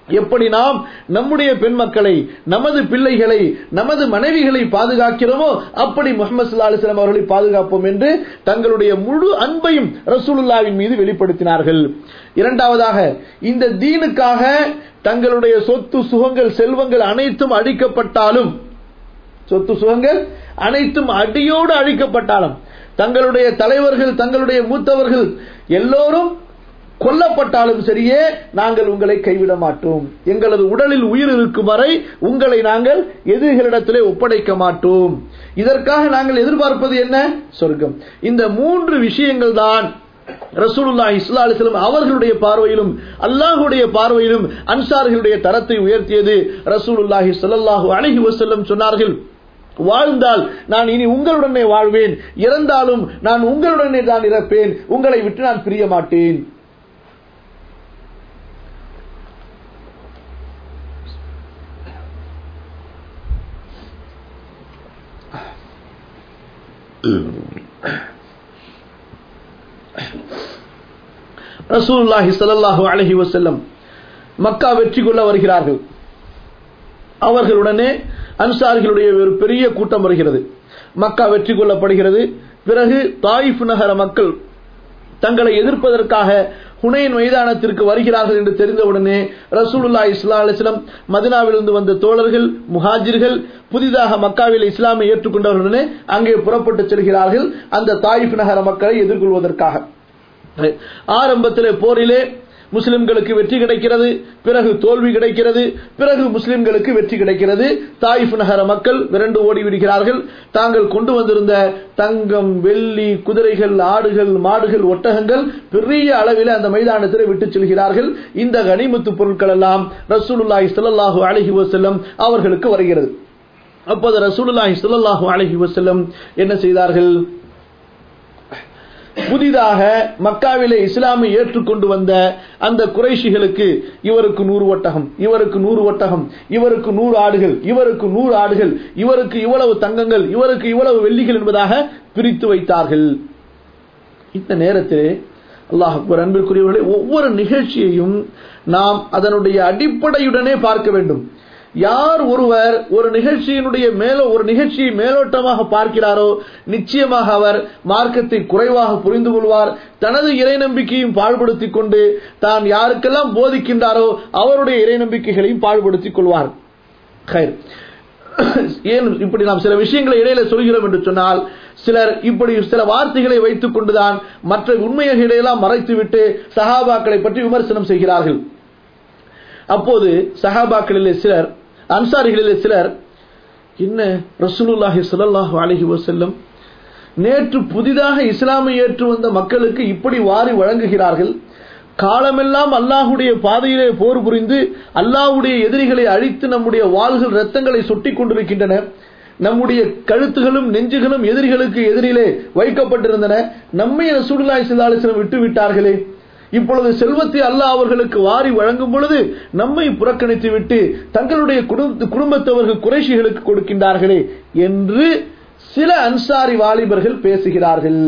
எப்படி நாம் நம்முடைய பெண் மக்களை நமது பிள்ளைகளை நமது மனைவிகளை பாதுகாக்கிறோமோ அப்படி முகமது சல்லா அலிஸ்லாம் அவர்களை பாதுகாப்போம் என்று தங்களுடைய முழு அன்பையும் ரசூலுல்லாவின் மீது வெளிப்படுத்தினார்கள் இரண்டாவதாக இந்த தீனுக்காக தங்களுடைய சொத்து சுகங்கள் செல்வங்கள் அனைத்தும் அழிக்கப்பட்டாலும் சொத்து சுகங்கள் அனைத்தும் அடியோடு அழிக்கப்பட்டாலும் தங்களுடைய தலைவர்கள் தங்களுடைய மூத்தவர்கள் எல்லோரும் கொல்லப்பட்டாலும் சரியே நாங்கள் உங்களை கைவிட மாட்டோம் எங்களது உடலில் உயிர் இருக்கும் வரை உங்களை நாங்கள் எதிரிகளிடத்திலே ஒப்படைக்க மாட்டோம் இதற்காக நாங்கள் எதிர்பார்ப்பது என்ன சொர்க்கம் இந்த மூன்று விஷயங்கள் தான் ரசூலுல்லாஹி இஸ்லா அலிஸ்லாம் அவர்களுடைய பார்வையிலும் அல்லாஹுடைய பார்வையிலும் அன்சார்களுடைய தரத்தை உயர்த்தியது ரசூலுல்லாஹி ஸல்லல்லாஹு அலைஹி வஸல்லம் சொன்னார்கள் வாழ்ந்தால் நான் இனி உங்களுடனே வாழ்வேன் இறந்தாலும் நான் உங்களுடனே தான் இறப்பேன் உங்களை விட்டு நான் பிரிய மாட்டேன் ரசூலுல்லாஹி ஸல்லல்லாஹு அலைஹி வஸல்லம் மக்கா வெற்றி கொள்ள வருகிறார்கள் அவர்களுடனே அன்சாரிகளுடைய ஒரு பெரிய கூட்டம் வருகிறது மக்கா வெற்றி கொள்ளப்படுகிறது பிறகு தாயிஃப் நகர மக்கள் தங்களை எதிர்ப்பதற்காக ஹுனைன் மைதானத்திற்கு வருகிறார்கள் என்று தெரிந்தவுடனே ரசூலுல்லா இஸ்லா அலிஸ்லாம் மதினாவிலிருந்து வந்த தோழர்கள் முஹாஜிர்கள் புதிதாக மக்காவில் இஸ்லாமை ஏற்றுக்கொண்டவர்களுடனே அங்கே புறப்பட்டு செல்கிறார்கள் அந்த தாயிஃப் நகர மக்களை எதிர்கொள்வதற்காக ஆரம்பத்திலே போரிலே முஸ்லிம்களுக்கு வெற்றி கிடைக்கிறது பிறகு தோல்வி கிடைக்கிறது பிறகு முஸ்லிம்களுக்கு வெற்றி கிடைக்கிறது தாயிஃப் நகர மக்கள் விரண்டு ஓடி விடுகிறார்கள் தாங்கள் கொண்டு வந்திருந்த தங்கம் வெள்ளி குதிரைகள் ஆடுகள் மாடுகள் ஒட்டகங்கள் பெரிய அளவில் அந்த மைதானத்தில் விட்டு செல்கிறார்கள் இந்த கனிமத்து பொருட்கள் எல்லாம் ரசூலுல்லாஹி ஸல்லல்லாஹு அலைஹி வஸல்லம் அவர்களுக்கு வருகிறது அப்போது ரசூலுல்லாஹி ஸல்லல்லாஹு அலைஹி வஸல்லம் என்ன செய்தார்கள் புதிதாக மக்காவிலே இஸ்லாமை ஏற்றுக்கொண்டு வந்த அந்த குறைஷிகளுக்கு இவருக்கு நூறு ஒட்டகம் இவருக்கு நூறு ஒட்டகம் இவருக்கு நூறு ஆடுகள் இவருக்கு நூறு ஆடுகள் இவருக்கு இவ்வளவு தங்கங்கள் இவருக்கு இவ்வளவு வெள்ளிகள் என்பதாக பிரித்து வைத்தார்கள் இந்த நேரத்தில் அல்லாஹ் அக்பர் அன்பிற்குரியவர்களே ஒவ்வொரு நிகழ்ச்சியையும் நாம் அதனுடைய அடிப்படையுடனே பார்க்க வேண்டும் யார் ஒருவர் ஒரு நிகழ்ச்சியினுடைய மேலோ ஒரு நிகழ்ச்சியை மேலோட்டமாக பார்க்கிறாரோ நிச்சயமாக அவர் மார்க்கத்தை குறைவாக புரிந்து கொள்வார் தனது இறை நம்பிக்கையும் பாழ்படுத்திக் கொண்டு தான் யாருக்கெல்லாம் போதிக்கின்றாரோ அவருடைய இறை நம்பிக்கைகளையும் பாழ்படுத்திக் கொள்வார் ஏன் இப்படி நாம் சில விஷயங்களை இடையில சொல்கிறோம் என்று சொன்னால் சிலர் இப்படி சில வார்த்தைகளை வைத்துக் கொண்டுதான் மற்ற உண்மையை இடையெல்லாம் மறைத்துவிட்டு சஹாபாக்களை பற்றி விமர்சனம் செய்கிறார்கள் அப்போது சஹாபாக்களிலே சிலர் அன்சாரிகளிலே சிலர் என்ன ரசூலுல்லாஹி ஸல்லல்லாஹு அலைஹி வஸல்லம் நேற்று புதிதாக இஸ்லாமை ஏற்று வந்த மக்களுக்கு இப்படி வாரி வழங்குகிறார்கள் காலமெல்லாம் அல்லாஹுடைய பாதையிலே போர் புரிந்து அல்லாஹுடைய எதிரிகளை அழித்து நம்முடைய வாள்கள் ரத்தங்களை சொட்டி கொண்டிருக்கின்றன நம்முடைய கழுத்துகளும் நெஞ்சுகளும் எதிரிகளுக்கு எதிரிலே வைக்கப்பட்டிருந்தன நம்மை ரசூலுல்லாஹி ஸல்லல்லாஹு அலைஹி வஸல்லம் விட்டு விட்டார்களே இப்பொழுது செல்வத்தை அல்லாஹ் அவர்களுக்கு வாரி வழங்கும் பொழுது நம்மை புறக்கணித்து விட்டு தங்களுடைய குடும்பத்தவர்கள் குறைஷிகளுக்கு கொடுக்கின்றார்களே என்று சில அன்சாரி வாலிபர்கள் பேசுகிறார்கள்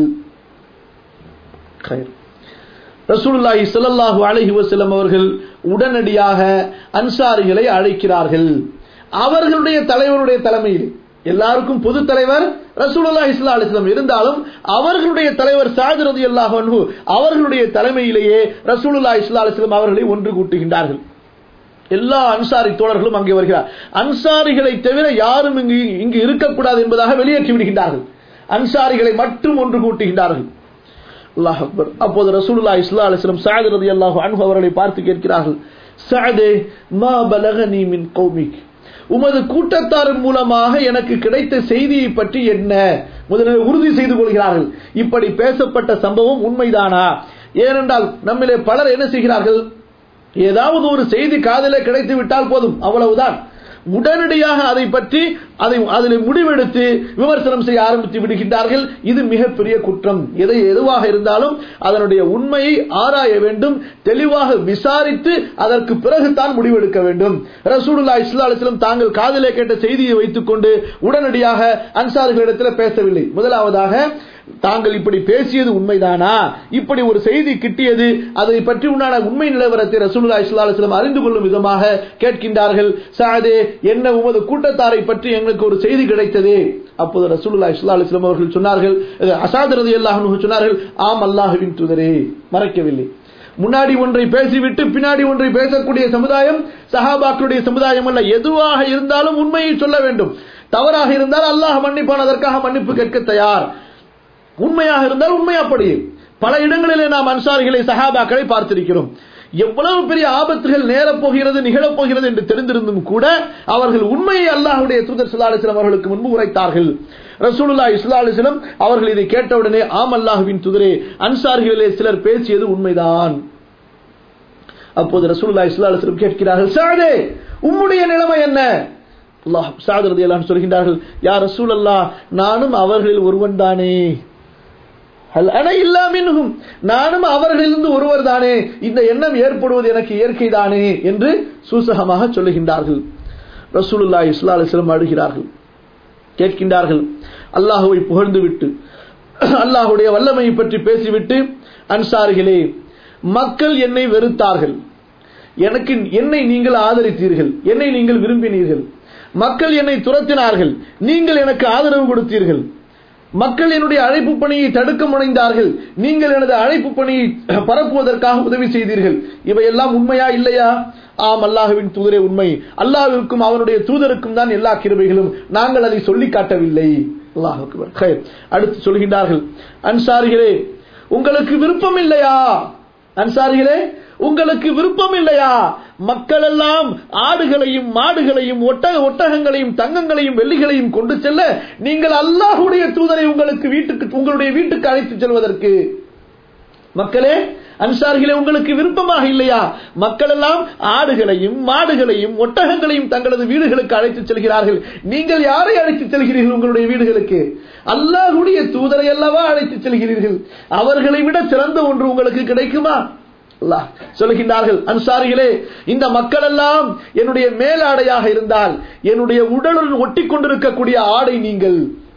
ரசூலுல்லாஹி ஸல்லல்லாஹு அலைஹி வஸல்லம் அவர்கள் உடனடியாக அன்சாரிகளை அழைக்கிறார்கள் அவர்களுடைய தலைவருடைய தலைமையில் எல்லாருக்கும் பொது தலைவர் ரசூலுல்லாஹி ஸல்லல்லாஹு அலைஹி வஸல்லம் இருந்தாலும் அவர்களுடைய தலைவர் சாத் ரலியல்லாஹு அன்ஹு அவர்களுடைய தலைமையிலேயே ரசூலுல்லாஹி ஸல்லல்லாஹு அலைஹி வஸல்லம் அவர்களை ஒன்று கூட்டுகின்றார்கள் எல்லா அன்சாரி தோழர்களும் அங்கே வருகிறார் அன்சாரிகளை தவிர யாரும் இங்கு இங்கு இருக்கக்கூடாது என்பதாக வெளியேற்றி விடுகின்றார்கள் அன்சாரிகளை மட்டும் ஒன்று கூட்டுகின்றார்கள் அல்லாஹ் அக்பர் அப்போது ரசூலுல்லாஹி ஸல்லல்லாஹு அலைஹி வஸல்லம் சஅத் ரலியல்லாஹு அன்ஹு அவர்களை பார்த்து கேட்கிறார்கள் சஅதே மா பலகனி மின் கௌமிக் உமது கூட்டத்தாரின் மூலமாக எனக்கு கிடைத்த செய்தியை பற்றி என்ன முதலில் உறுதி செய்து கொள்கிறார்கள் இப்படி பேசப்பட்ட சம்பவம் உண்மைதானா ஏனென்றால் நம்மிலே பலர் என்ன செய்கிறார்கள் ஏதாவது ஒரு செய்தி காதலே கிடைத்து விட்டால் போதும் அவ்வளவுதான் உடனடியாக அதை பற்றி அதை அதில் முடிவெடுத்து விமர்சனம் செய்ய ஆரம்பித்து விடுகின்றார்கள் இது மிகப்பெரிய குற்றம் எதை எதுவாக இருந்தாலும் அதனுடைய உண்மையை ஆராய வேண்டும் தெளிவாக விசாரித்து அதற்கு பிறகுதான் முடிவெடுக்க வேண்டும் ரசூலுல்லா இஸ்லாலிஸ்லம் தாங்கள் காதலே கேட்ட செய்தியை வைத்துக் கொண்டு உடனடியாக அன்சாரிகளிடத்தில் பேசவில்லை முதலாவதாக தாங்கள் இப்படி பேசியது உண்மைதானா இப்படி ஒரு செய்தி கிட்டியது அதை பற்றி உண்டான உண்மை நிலவரத்தை ரசூலுல்லா இஸ்லாலிஸ்லம் அறிந்து கொள்ளும் விதமாக கேட்கின்றார்கள் சாதே என்ன உமது கூட்டத்தாரை பற்றி எங்களுக்கு ஒரு செய்தி கிடைத்தது அப்போது ரசூலுல்லா இஸ்லாலிஸ்லம் அவர்கள் சொன்னார்கள் அசாதரது அல்லாஹ் சொன்னார்கள் ஆம் அல்லாஹுவின் தூதரே மறைக்கவில்லை முன்னாடி ஒன்றை பேசிவிட்டு பின்னாடி ஒன்றை பேசக்கூடிய சமுதாயம் சஹாபாக்களுடைய சமுதாயம் அல்ல எதுவாக இருந்தாலும் உண்மையை சொல்ல வேண்டும் தவறாக இருந்தால் அல்லாஹ் மன்னிப்பான் அதற்காக மன்னிப்பு கேட்க தயார் உண்மையாக இருந்தால் உண்மை அப்படி பல இடங்களிலே நாம் அன்சாரிகளை சஹாபாக்களை பார்த்திருக்கிறோம் எவ்வளவு பெரிய ஆபத்துகள் நேரப்போகிறது நிகழப்போகிறது என்று தெரிந்திருந்தும் கூட அவர்கள் உண்மையை அல்லாஹுடைய தூதர் சுல்லாலிஸ்லாம் அவர்களுக்கு முன்பு உரைத்தார்கள் ரசூலுல்லா இஸ்லாலிஸ்லம் அவர்கள் இதை கேட்டவுடனே ஆம் அல்லாஹுவின் துதரே அன்சாரிகளிலே சிலர் பேசியது உண்மைதான் அப்போது ரசூலுல்லா இஸ்லாலிஸ்லம் கேட்கிறார்கள் சாதே உம்முடைய நிலைமை என்ன அல்லாஹ் சாத் ரதி அல்லாஹ் சொல்கின்றார்கள் யார் ரசூல் அல்லாஹ் நானும் அவர்களில் ஒருவன் தானே இல்லாமின்னும் நானும் அவர்களிலிருந்து ஒருவர் தானே இந்த எண்ணம் ஏற்படுவது எனக்கு இயற்கை தானே என்று சூசகமாக சொல்லுகின்றார்கள் ரசூலுல்லா இஸ்லா அலிஸ்லம் அழுகிறார்கள் கேட்கின்றார்கள் அல்லாஹுவை புகழ்ந்து விட்டு அல்லாஹுடைய வல்லமையை பற்றி பேசிவிட்டு அன்சாரிகளே மக்கள் என்னை வெறுத்தார்கள் எனக்கு என்னை நீங்கள் ஆதரித்தீர்கள் என்னை நீங்கள் விரும்பினீர்கள் மக்கள் என்னை துரத்தினார்கள் நீங்கள் எனக்கு ஆதரவு கொடுத்தீர்கள் மக்கள் என்னுடைய அழைப்பு பணியை தடுக்க முனைந்தார்கள் நீங்கள் எனது அழைப்பு பணியை பரப்புவதற்காக உதவி செய்தீர்கள் இவையெல்லாம் உண்மையா இல்லையா ஆம் அல்லாஹுவின் தூதரே உண்மை அல்லாஹிற்கும் அவனுடைய தூதருக்கும் தான் எல்லா கிருபைகளும் நாங்கள் அதை சொல்லி காட்டவில்லை அல்லாஹுக்கு அடுத்து சொல்கின்றார்கள் அன்சாரிகளே உங்களுக்கு விருப்பம் இல்லையா அன்சாரிகளே உங்களுக்கு விருப்பம் இல்லையா மக்கள் எல்லாம் ஆடுகளையும் மாடுகளையும் ஒட்டக ஒட்டகங்களையும் தங்கங்களையும் வெள்ளிகளையும் கொண்டு செல்ல நீங்கள் அல்லாஹுடைய தூதரை உங்களுக்கு வீட்டுக்கு உங்களுடைய வீட்டுக்கு அழைத்து செல்வதற்கு மக்களே அன்சாரிகளே உங்களுக்கு விருப்பமாக இல்லையா மக்கள் எல்லாம் ஆடுகளையும் மாடுகளையும் ஒட்டகங்களையும் தங்களது வீடுகளுக்கு அழைத்து செல்கிறார்கள் நீங்கள் யாரை அழைத்து செல்கிறீர்கள் உங்களுடைய வீடுகளுக்கு அல்லாஹுடைய தூதரை அல்லவா அழைத்து செல்கிறீர்கள் அவர்களை விட சிறந்த ஒன்று உங்களுக்கு கிடைக்குமா சொல்லுகின்றார்கள் அன்சாரிகளே இந்த மக்கள் எல்லாம் என்னுடைய மேலாடையாக இருந்தால் என்னுடைய உடலுடன் ஒட்டி கொண்டிருக்கக்கூடிய ஆடை நீங்கள்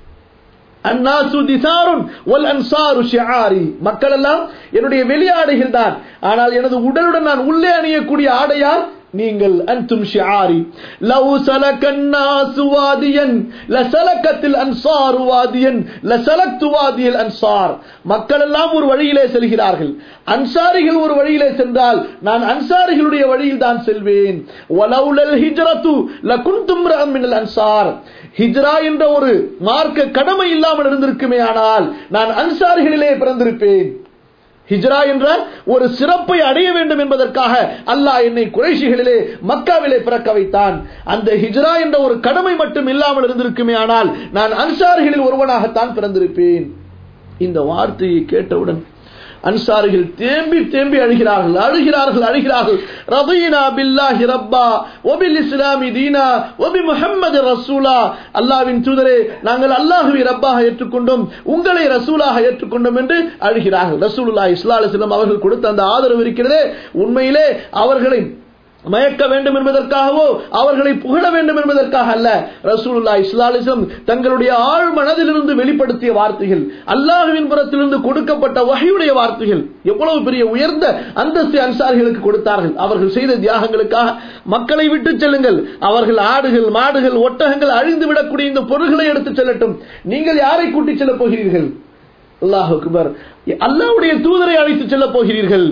அந்நாசு திசாருன் ஒல் அன்சாரு ஷிஆரி மக்கள் எல்லாம் என்னுடைய வெளியாடைகள் தான் ஆனால் எனது உடலுடன் நான் உள்ளே அணியக்கூடிய ஆடையார் நீங்கள் அன்தும் ஷிஆரி லவ் சலகன்னாசு வாதியன் லசலக்கத்தில் அன்சாரு வாதியன் லசலக்து வாதியல் அன்சார் மக்கள் எல்லாம் ஒரு வழியிலே செல்கிறார்கள் அன்சாரிகள் ஒரு வழியிலே சென்றால் நான் அன்சாரிகளுடைய வழியில் தான் செல்வேன் வலவுலல் ஹிஜ்ரத்து லகுந்தும் மினல் அன்சார் ஹிஜ்ரா என்ற ஒரு மார்க்க கடமை இல்லாமல் இருந்திருக்குமே ஆனால் நான் அன்சாரிகளிலே பிறந்திருப்பேன் ஹிஜ்ரா என்ற ஒரு சிறப்பை அடைய வேண்டும் என்பதற்காக அல்லாஹ் என்னை குறைஷிகளிலே மக்காவிலே பிறக்க வைத்தான் அந்த ஹிஜ்ரா என்ற ஒரு கடமை மட்டும் இல்லாமல் இருந்திருக்குமே ஆனால் நான் அன்சாரிகளில் ஒருவனாகத்தான் பிறந்திருப்பேன் இந்த வார்த்தையை கேட்டவுடன் அன்சாரிகள் தேம்பி தேம்பி அழுகிறார்கள் அழுகிறார்கள் அழுகிறார்கள் ரபீனா பில்லாஹி ரப்பா ஒபில் இஸ்லாமி தீனா ஒபி முஹம்மது ரசூலா அல்லாவின் தூதரே நாங்கள் அல்லாஹுவை ரப்பாக ஏற்றுக்கொண்டோம் உங்களை ரசூலாக ஏற்றுக்கொண்டோம் என்று அழுகிறார்கள் ரசூலுல்லா இஸ்லா அலிஸ்லாம் அவர்கள் கொடுத்த அந்த ஆதரவு இருக்கிறதே உண்மையிலே அவர்களை மயக்க வேண்டும் என்பதற்காகவோ அவர்களை புகழ வேண்டும் என்பதற்காக அல்ல ரசூலுல்லா இஸ்லாலிசம் தங்களுடைய ஆழ் மனதிலிருந்து வெளிப்படுத்திய வார்த்தைகள் அல்லாஹுவின் புறத்திலிருந்து கொடுக்கப்பட்ட வகையுடைய வார்த்தைகள் எவ்வளவு பெரிய உயர்ந்த அந்தஸ்து அன்சாரிகளுக்கு கொடுத்தார்கள் அவர்கள் செய்த தியாகங்களுக்காக மக்களை விட்டு செல்லுங்கள் அவர்கள் ஆடுகள் மாடுகள் ஒட்டகங்கள் அழிந்து விடக்கூடிய இந்த பொருள்களை எடுத்து செல்லட்டும் நீங்கள் யாரை கூட்டிச் செல்லப் போகிறீர்கள் அல்லாஹ் அக்பர் அல்லாஹ்வுடைய தூதரை அழைத்து செல்லப் போகிறீர்கள்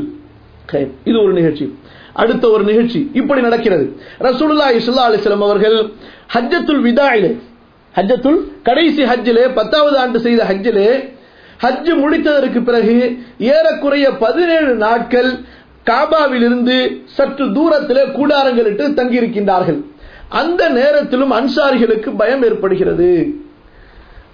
இது ஒரு நிகழ்ச்சி அடுத்த ஒரு நிகழ்ச்சி இப்படி நடக்கிறது ரசூலுல்லா இஸ்லா அலிஸ்லாம் அவர்கள் ஹஜ்ஜத்துல் விதாயிலே ஹஜ்ஜத்துல் கடைசி ஹஜ்ஜிலே பத்தாவது ஆண்டு செய்த ஹஜ்ஜிலே ஹஜ் முடித்ததற்கு பிறகு ஏறக்குறைய பதினேழு நாட்கள் காபாவிலிருந்து சற்று தூரத்திலே கூடாரங்கள் இட்டு தங்கியிருக்கின்றார்கள் அந்த நேரத்திலும் அன்சாரிகளுக்கு பயம் ஏற்படுகிறது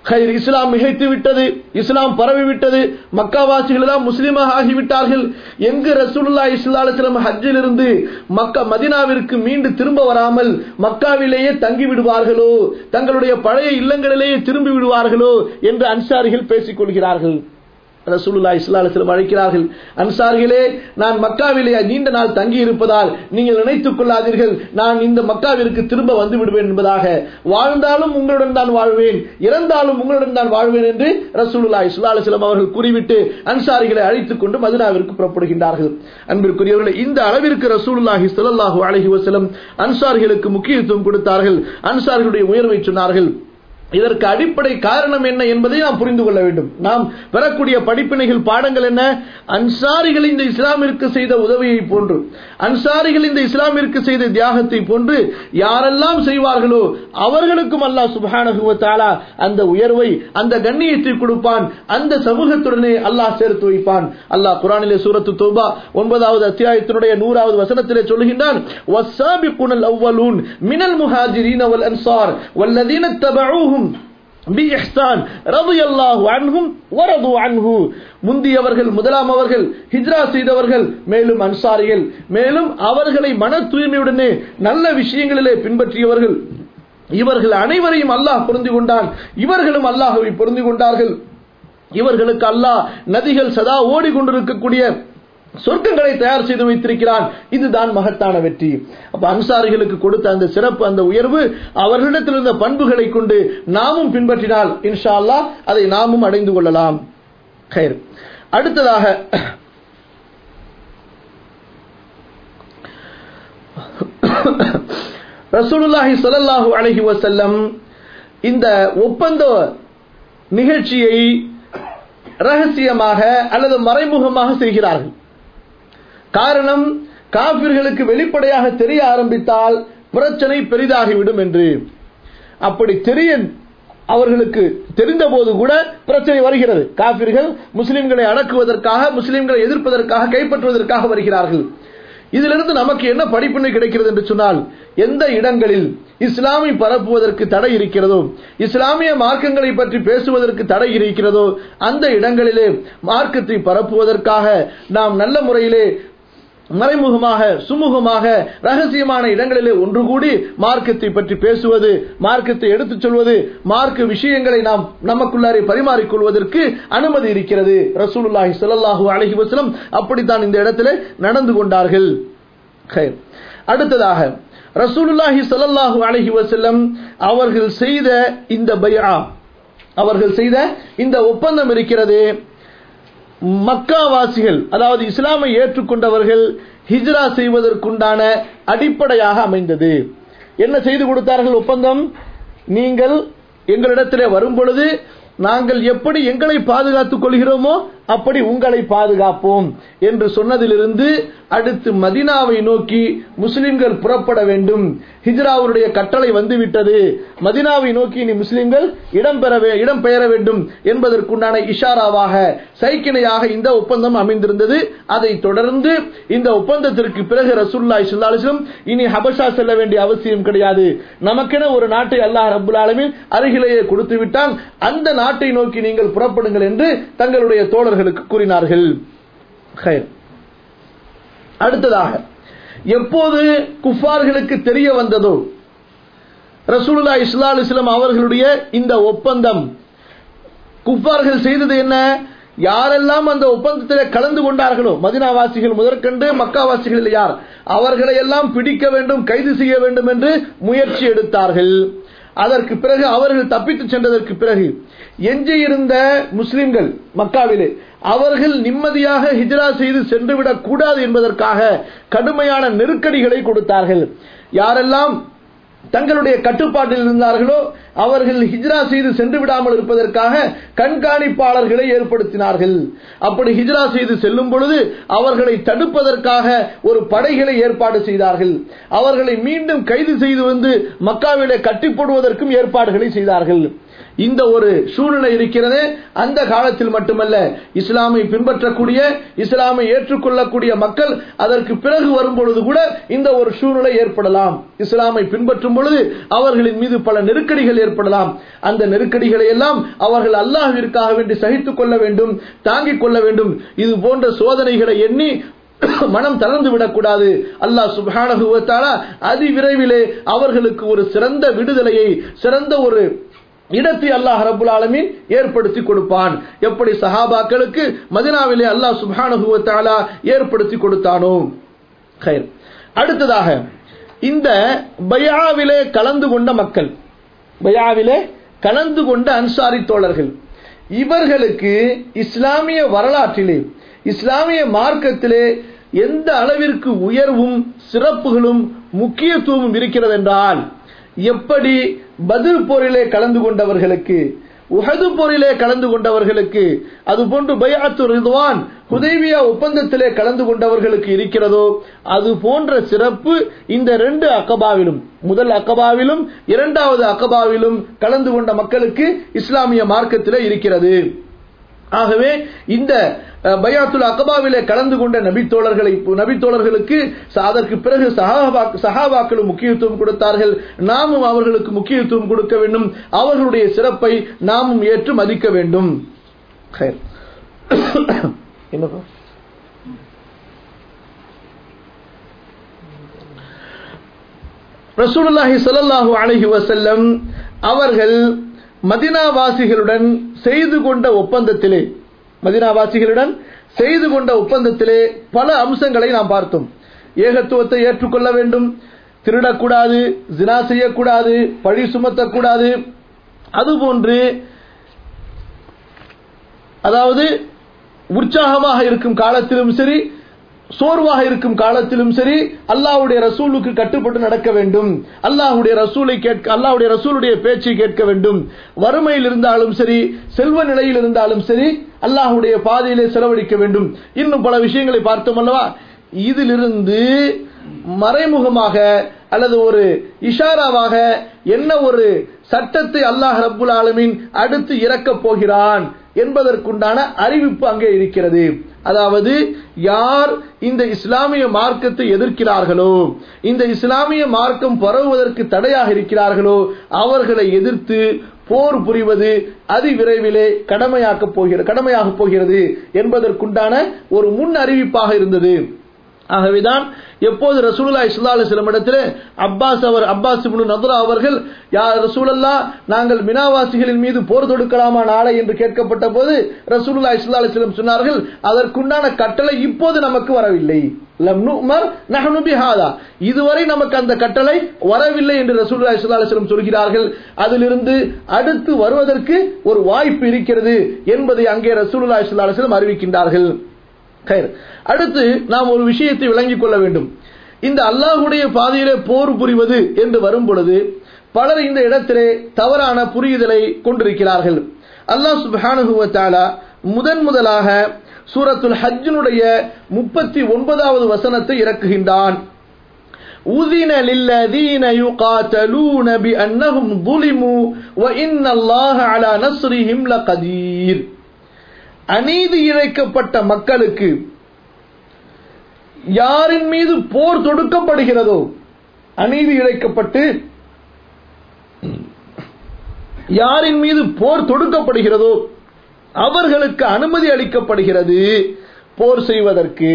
ஹைர் இஸ்லாம் மிகைத்து விட்டது இஸ்லாம் பரவி விட்டது மக்காவாசிகள் எல்லாம் முஸ்லீமாக ஆகிவிட்டார்கள் எங்கு ரசூலுல்லா இஸ்லாலம் ஹஜ்ஜில் இருந்து மக்கா மதினாவிற்கு மீண்டு திரும்ப வராமல் மக்காவிலேயே தங்கி விடுவார்களோ தங்களுடைய பழைய இல்லங்களிலேயே திரும்பி விடுவார்களோ என்று அன்சாரிகள் பேசிக் கொள்கிறார்கள் ரசூலுல்லா இஸ்லாலத்திலும் அழைக்கிறார்கள் அன்சாரிகளே நான் மக்காவிலே நீண்ட நாள் தங்கி இருப்பதால் நீங்கள் நினைத்துக் கொள்ளாதீர்கள் நான் இந்த மக்காவிற்கு திரும்ப வந்து விடுவேன் என்பதாக வாழ்ந்தாலும் உங்களுடன் தான் வாழ்வேன் இறந்தாலும் உங்களுடன் தான் வாழ்வேன் என்று ரசூலுல்லா இஸ்லாலசிலம் அவர்கள் கூறிவிட்டு அன்சாரிகளை அழைத்துக் கொண்டு மதுனாவிற்கு புறப்படுகின்றார்கள் அன்பிற்குரியவர்களே இந்த அளவிற்கு ரசூலுல்லாஹி ஸல்லல்லாஹு அலைஹி வஸல்லம் அன்சாரிகளுக்கு முக்கியத்துவம் கொடுத்தார்கள் அன்சாரிகளுடைய உயர்வை சொன்னார்கள் இதற்கு அடிப்படை காரணம் என்ன என்பதை நாம் புரிந்து கொள்ள வேண்டும் நாம் பெறக்கூடிய படிப்பினைகள் பாடங்கள் என்ன அன்சாரிகள் இந்த இஸ்லாமிற்கு செய்த உதவியை போன்று அன்சாரிகள் இந்த இஸ்லாமிற்கு செய்த தியாகத்தை போன்று யாரெல்லாம் செய்வார்களோ அவர்களுக்கும் அல்லாஹ் சுபஹானஹு தாலா அந்த உயர்வை அந்த கண்ணியத்தை கொடுப்பான் அந்த சமூகத்துடனே அல்லாஹ் சேர்த்து வைப்பான் அல்லாஹ் குரானிலே சூரத்து தௌபா ஒன்பதாவது அத்தியாயத்தினுடைய நூறாவது வசனத்திலே சொல்லுகின்றான் வஸ்ஸாபிகுனல் அவ்வலூன் மினல் முஹாஜிரீன வல் அன்சார் வல்லதீன தபஊஹும் பிஇஹ்சான் ரலியல்லாஹு அன்ஹும் வரது அன்ஹு முந்தியவர்கள் முதலாம் அவர்கள் ஹிஜ்ரா செய்தவர்கள் மேலும் அன்சாரிகள் மேலும் அவர்களை மன தூய்மையுடனே நல்ல விஷயங்களிலே பின்பற்றியவர்கள் இவர்கள் அனைவரையும் அல்லாஹ் பொருந்தி கொண்டான் இவர்களும் அல்லாஹுவை பொருந்தி கொண்டார்கள் இவர்களுக்கு அல்லாஹ் நதிகள் சதா ஓடிக்கொண்டிருக்கக்கூடிய சொர்க்கங்களை தயார் செய்து வைத்திருக்கிறான் இதுதான் மகத்தான வெற்றி அப்ப அன்சாரிகளுக்கு கொடுத்த அந்த சிறப்பு அந்த உயர்வு அவர்களிடத்தில் இருந்த பண்புகளை கொண்டு நாமும் பின்பற்றினால் இன்ஷா அல்லாஹ் அதை நாமும் அடைந்து கொள்ளலாம் கயிறு அடுத்ததாக ரசூலுல்லாஹி ஸல்லல்லாஹு அலைஹி வஸல்லம் இந்த ஒப்பந்த நிகழ்ச்சியை ரகசியமாக அல்லது மறைமுகமாக செய்கிறார்கள் காரணம் காபிர்களுக்கு வெளிப்படையாக தெரிய ஆரம்பித்தால் பிரச்சனை பெரிதாகிவிடும் என்று அப்படி தெரிய அவர்களுக்கு தெரிந்த போது கூட பிரச்சனை வருகிறது காபிர்கள் முஸ்லிம்களை அடக்குவதற்காக முஸ்லிம்களை எதிர்ப்பதற்காக கைப்பற்றுவதற்காக வருகிறார்கள் இதிலிருந்து நமக்கு என்ன படிப்பினை கிடைக்கிறது என்று சொன்னால் எந்த இடங்களில் இஸ்லாமை பரப்புவதற்கு தடை இருக்கிறதோ இஸ்லாமிய மார்க்கங்களை பற்றி பேசுவதற்கு தடை இருக்கிறதோ அந்த இடங்களிலே மார்க்கத்தை பரப்புவதற்காக நாம் நல்ல முறையிலே மறைமுகமாக சுமூகமாக ரகசியமான இடங்களிலே ஒன்று கூடி மார்க்கத்தை பற்றி பேசுவது மார்க்கத்தை எடுத்துச் சொல்வது மார்க்க விஷயங்களை நாம் நமக்குள்ளாரே பரிமாறிக்கொள்வதற்கு அனுமதி இருக்கிறது ரசூலுல்லாஹி ஸல்லல்லாஹு அலைஹி வஸல்லம் அப்படித்தான் இந்த இடத்திலே நடந்து கொண்டார்கள் அடுத்ததாக ரசூலுல்லாஹி ஸல்லல்லாஹு அலைஹி வஸல்லம் அவர்கள் செய்த இந்த பைஆ அவர்கள் செய்த இந்த ஒப்பந்தம் இருக்கிறது மக்காவாசிகள் அதாவது இஸ்லாமை ஏற்றுக்கொண்டவர்கள் ஹிஜ்ரா செய்வதற்குண்டான அடிப்படையாக அமைந்தது என்ன செய்து கொடுத்தார்கள் ஒப்பந்தம் நீங்கள் எங்களிடத்திலே வரும் பொழுது நாங்கள் எப்படி எங்களை பாதுகாத்துக் கொள்கிறோமோ அப்படி உங்களை பாதுகாப்போம் என்று சொன்னதிலிருந்து அடுத்து மதினாவை நோக்கி முஸ்லிம்கள் புறப்பட வேண்டும் ஹிஜ்ராவுடைய கட்டளை வந்துவிட்டது மதினாவை நோக்கி இனி முஸ்லிம்கள் இடம்பெற இடம் பெயர வேண்டும் என்பதற்குண்டான இஷாராவாக சைக்கிணையாக இந்த ஒப்பந்தம் அமைந்திருந்தது அதை தொடர்ந்து இந்த ஒப்பந்தத்திற்கு பிறகு ரசூல்லா இஸ்லாலிஸ்லம் இனி ஹபஷா செல்ல வேண்டிய அவசியம் கிடையாது நமக்கென ஒரு நாட்டை அல்லாஹ் ரபுல் ஆலமின் அருகிலேயே கொடுத்து விட்டால் அந்த நாட்டை நோக்கி நீங்கள் புறப்படுங்கள் என்று தங்களுடைய தோழர்களுக்கு கூறினார்கள் அடுத்ததாக எப்போது குஃபார்களுக்கு தெரிய வந்ததோ ரசூலுல்லா இஸ்லா இஸ்லாம் அவர்களுடைய இந்த ஒப்பந்தம் குஃபார்கள் செய்தது என்ன யாரெல்லாம் அந்த ஒப்பந்தத்தில் கலந்து கொண்டார்களோ மதினாவாசிகள் முதற்கண்டு மக்காவாசிகள் யார் அவர்களை எல்லாம் பிடிக்க வேண்டும் கைது செய்ய வேண்டும் என்று முயற்சி எடுத்தார்கள் அதற்கு பிறகு அவர்கள் தப்பித்து சென்றதற்கு பிறகு எஞ்சியிருந்த முஸ்லிம்கள் மக்காவிலே அவர்கள் நிம்மதியாக ஹிஜ்ரா செய்து சென்றுவிடக் கூடாது என்பதற்காக கடுமையான நெருக்கடிகளை கொடுத்தார்கள் யாரெல்லாம் தங்களுடைய கட்டுப்பாட்டில் இருந்தார்களோ அவர்கள் ஹிஜ்ரா செய்து சென்று விடாமல் இருப்பதற்காக கண்காணிப்பாளர்களை ஏற்படுத்தினார்கள் அப்படி ஹிஜ்ரா செய்து செல்லும் பொழுது அவர்களை தடுப்பதற்காக ஒரு படைகளை ஏற்பாடு செய்தார்கள் அவர்களை மீண்டும் கைது செய்து வந்து மக்காவிலே கட்டி போடுவதற்கும் ஏற்பாடுகளை செய்தார்கள் இந்த ஒரு சூழ்நிலை இருக்கிறது அந்த காலத்தில் மட்டுமல்ல இஸ்லாமை பின்பற்றக்கூடிய இஸ்லாமை ஏற்றுக்கொள்ளக்கூடிய மக்கள் அதற்கு பிறகு வரும்பொழுது கூட இந்த ஒரு சூழ்நிலை ஏற்படலாம் இஸ்லாமை பின்பற்றுவது நிறைவேற்றும் பொழுது அவர்களின் மீது பல நெருக்கடிகள் ஏற்படலாம் அந்த நெருக்கடிகளை எல்லாம் அவர்கள் அல்லாஹ்விற்காக வேண்டி சகித்துக் கொள்ள வேண்டும் தாங்கிக் கொள்ள வேண்டும் இது போன்ற சோதனைகளை எண்ணி மனம் தளர்ந்து விடக்கூடாது அல்லாஹ் சுப்ஹானஹு வ தஆலா அதி விரைவிலே அவர்களுக்கு ஒரு சிறந்த விடுதலையை சிறந்த ஒரு இடத்தை அல்லாஹ் ரபுல் ஆலமீன் ஏற்படுத்தி கொடுப்பான் எப்படி சஹாபாக்களுக்கு மதினாவிலே அல்லாஹ் சுப்ஹானஹு வ தஆலா ஏற்படுத்தி கொடுத்தானோ கயிர் அடுத்ததாக இந்த பயாவிலே கலந்து கொண்ட மக்கள் பயாவிலே கலந்து கொண்ட அன்சாரி தோழர்கள் இவர்களுக்கு இஸ்லாமிய வரலாற்றிலே இஸ்லாமிய மார்க்கத்திலே எந்த அளவிற்கு உயர்வும் சிறப்புகளும் முக்கியத்துவமும் இருக்கிறது என்றால் எப்படி பதில் போரிலே கலந்து கொண்டவர்களுக்கு உஹது போரிலே கலந்து கொண்டவர்களுக்கு அதுபோன்று பயாத்து ரிதுவான் ஹுதைபியா ஒப்பந்தத்திலே கலந்து கொண்டவர்களுக்கு இருக்கிறதோ அது போன்ற சிறப்பு இந்த ரெண்டு அக்கபாவிலும் முதல் அக்கபாவிலும் இரண்டாவது அக்கபாவிலும் கலந்து கொண்ட மக்களுக்கு இஸ்லாமிய மார்க்கத்திலே இருக்கிறது ஆகவே இந்த அஹ், பயாத்துல் அகபாவிலே கலந்து கொண்ட நபித்தோழர்களை நபித்தோழர்களுக்கு ச- அதற்கு பிறகு சஹாபா- சஹாபாக்களும் முக்கியத்துவம் கொடுத்தார்கள் நாமும் அவர்களுக்கு முக்கியத்துவம் கொடுக்க வேண்டும் அவர்களுடைய சிறப்பை நாமும் ஏற்று மதிக்க வேண்டும் ஹைர். என்னப்பா ரசூலுல்லாஹி ஸல்லல்லாஹு அலைஹி வஸல்லம் அவர்கள் மதினாவாசிகளுடன் செய்து கொண்ட ஒப்பந்தத்திலே மதினாவாசிகளுடன் செய்து கொண்ட ஒப்பந்தத்திலே பல அம்சங்களை நாம் பார்த்தோம் ஏகத்துவத்தை ஏற்றுக்கொள்ள வேண்டும் திருடக்கூடாது ஜினா செய்யக்கூடாது பழி சுமத்தக்கூடாது அதுபோன்று அதாவது உற்சாகமாக இருக்கும் காலத்திலும் சரி சோர்வாக இருக்கும் காலத்திலும் சரி அல்லாஹ்வுடைய ரசூலுக்கு கட்டுப்பட்டு நடக்க வேண்டும் அல்லாஹ்வுடைய ரசூலை கேட்க அல்லாஹ்வுடைய ரசூலுடைய பேச்சை கேட்க வேண்டும் வறுமையில் இருந்தாலும் சரி செல்வ நிலையில் இருந்தாலும் சரி அல்லாஹ்வுடைய பாதையிலே செலவழிக்க வேண்டும் இன்னும் பல விஷயங்களை பார்த்தோம் அல்லவா இதிலிருந்து மறைமுகமாக அல்லது ஒரு இஷாராவாக என்ன ஒரு சட்டத்தை அல்லாஹ் ரப்புல் ஆலமீன் அடுத்து இறக்கப் போகிறான் என்பதற்குண்டான அறிவிப்பு அங்கே இருக்கிறது அதாவது யார் இந்த இஸ்லாமிய மார்க்கத்தை எதிர்க்கிறார்களோ இந்த இஸ்லாமிய மார்க்கம் பரவுவதற்கு தடையாக இருக்கிறார்களோ அவர்களை எதிர்த்து போர் புரிவது அதி விரைவிலே கடமையாக்கப் போகிறது கடமையாக போகிறது என்பதற்குண்டான ஒரு முன் அறிவிப்பாக இருந்தது ஆகவேதான் எப்போது ரசூலுல்லாஹி ஸல்லல்லாஹு அலைஹி வஸல்லம் இடத்திலே அப்பாஸ் அவர் அப்பாஸ் இப்னு நதுரா அவர்கள் யா ரசூலல்லாஹ் நாங்கள் மினாவாசிகளின் மீது போர் தொடுக்கலாமா நாளை என்று கேட்கப்பட்ட போது ரசூலுல்லாஹி ஸல்லல்லாஹு அலைஹி வஸல்லம் சொன்னார்கள் அதற்குண்டான கட்டளை இப்போது நமக்கு வரவில்லை லம் நுமர் நஹ்னு பிஹாதா இதுவரை நமக்கு அந்த கட்டளை வரவில்லை என்று ரசூலுல்லாஹி ஸல்லல்லாஹு அலைஹி வஸல்லம் சொல்கிறார்கள் அதிலிருந்து அடுத்து வருவதற்கு ஒரு வாய்ப்பு இருக்கிறது என்பதை அங்கே ரசூலுல்லாஹி ஸல்லல்லாஹு அலைஹி வஸல்லம் அறிவிக்கின்றார்கள் கயிர். அடுத்து நாம் ஒரு விஷயத்தை விளங்கிக் கொள்ள வேண்டும் இந்த அல்லாஹுடைய பாதையிலே போர் புரிவது என்று வரும் பொழுது பலர் இந்த இடத்திலே தவறான புரிதலை கொண்டிருக்கிறார்கள் அல்லாஹ் சுப்ஹானஹு வ தஆலா முதன் முதலாக சூரத்துல் ஹஜ்ஜினுடைய முப்பத்தி ஒன்பதாவது வசனத்தை இறக்குகின்றான் உதின للذين يقاتلون بأنهم ظلموا وإن الله على نصرهم لقدير அநீதி இழைக்கப்பட்ட மக்களுக்கு யாரின் மீது போர் தொடுக்கப்படுகிறதோ அநீதி இழைக்கப்பட்டு யாரின் மீது போர் தொடுக்கப்படுகிறதோ அவர்களுக்கு அனுமதி அளிக்கப்படுகிறது போர் செய்வதற்கு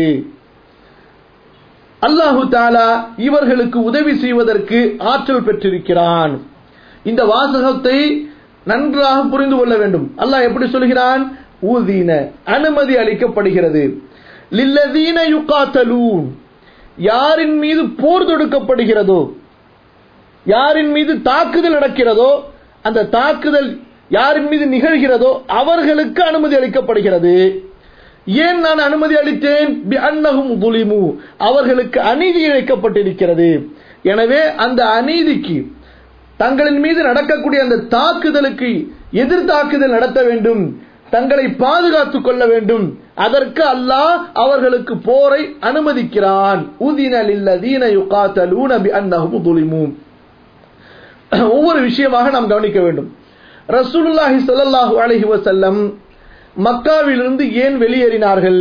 அல்லாஹு தாலா இவர்களுக்கு உதவி செய்வதற்கு ஆற்றல் பெற்றிருக்கிறான் இந்த வாசகத்தை நன்றாக புரிந்து கொள்ள வேண்டும் அல்லாஹ் எப்படி சொல்கிறான் ஊதீன அனுமதி அளிக்கப்படுகிறது லில்லதீன யுகாத்தலூன் யாரின் மீது போர் தொடுக்கப்படுகிறதோ யாரின் மீது தாக்குதல் நடக்கிறதோ அந்த தாக்குதல் யாரின் மீது நிகழ்கிறதோ அவர்களுக்கு அனுமதி அளிக்கப்படுகிறது ஏன் நான் அனுமதி அளித்தேன் பி அன்னஹும் துலிமு அவர்களுக்கு அநீதி இழைக்கப்பட்டிருக்கிறது எனவே அந்த அநீதிக்கு தங்களின் மீது நடக்கக்கூடிய அந்த தாக்குதலுக்கு எதிர் தாக்குதல் நடத்த வேண்டும் தங்களை பாதுகாத்துக் கொள்ள வேண்டும் அதற்கு அல்லாஹ் அவர்களுக்கு போரை அனுமதிக்கிறான் உதின லில்லதீன யுகாத்தலூன பி அன்னஹும் துலிமு ஒவ்வொரு விஷயமாக நாம் கவனிக்க வேண்டும் ரசூலுல்லாஹி ஸல்லல்லாஹு அலைஹி வஸல்லம் மக்காவிலிருந்து ஏன் வெளியேறினார்கள்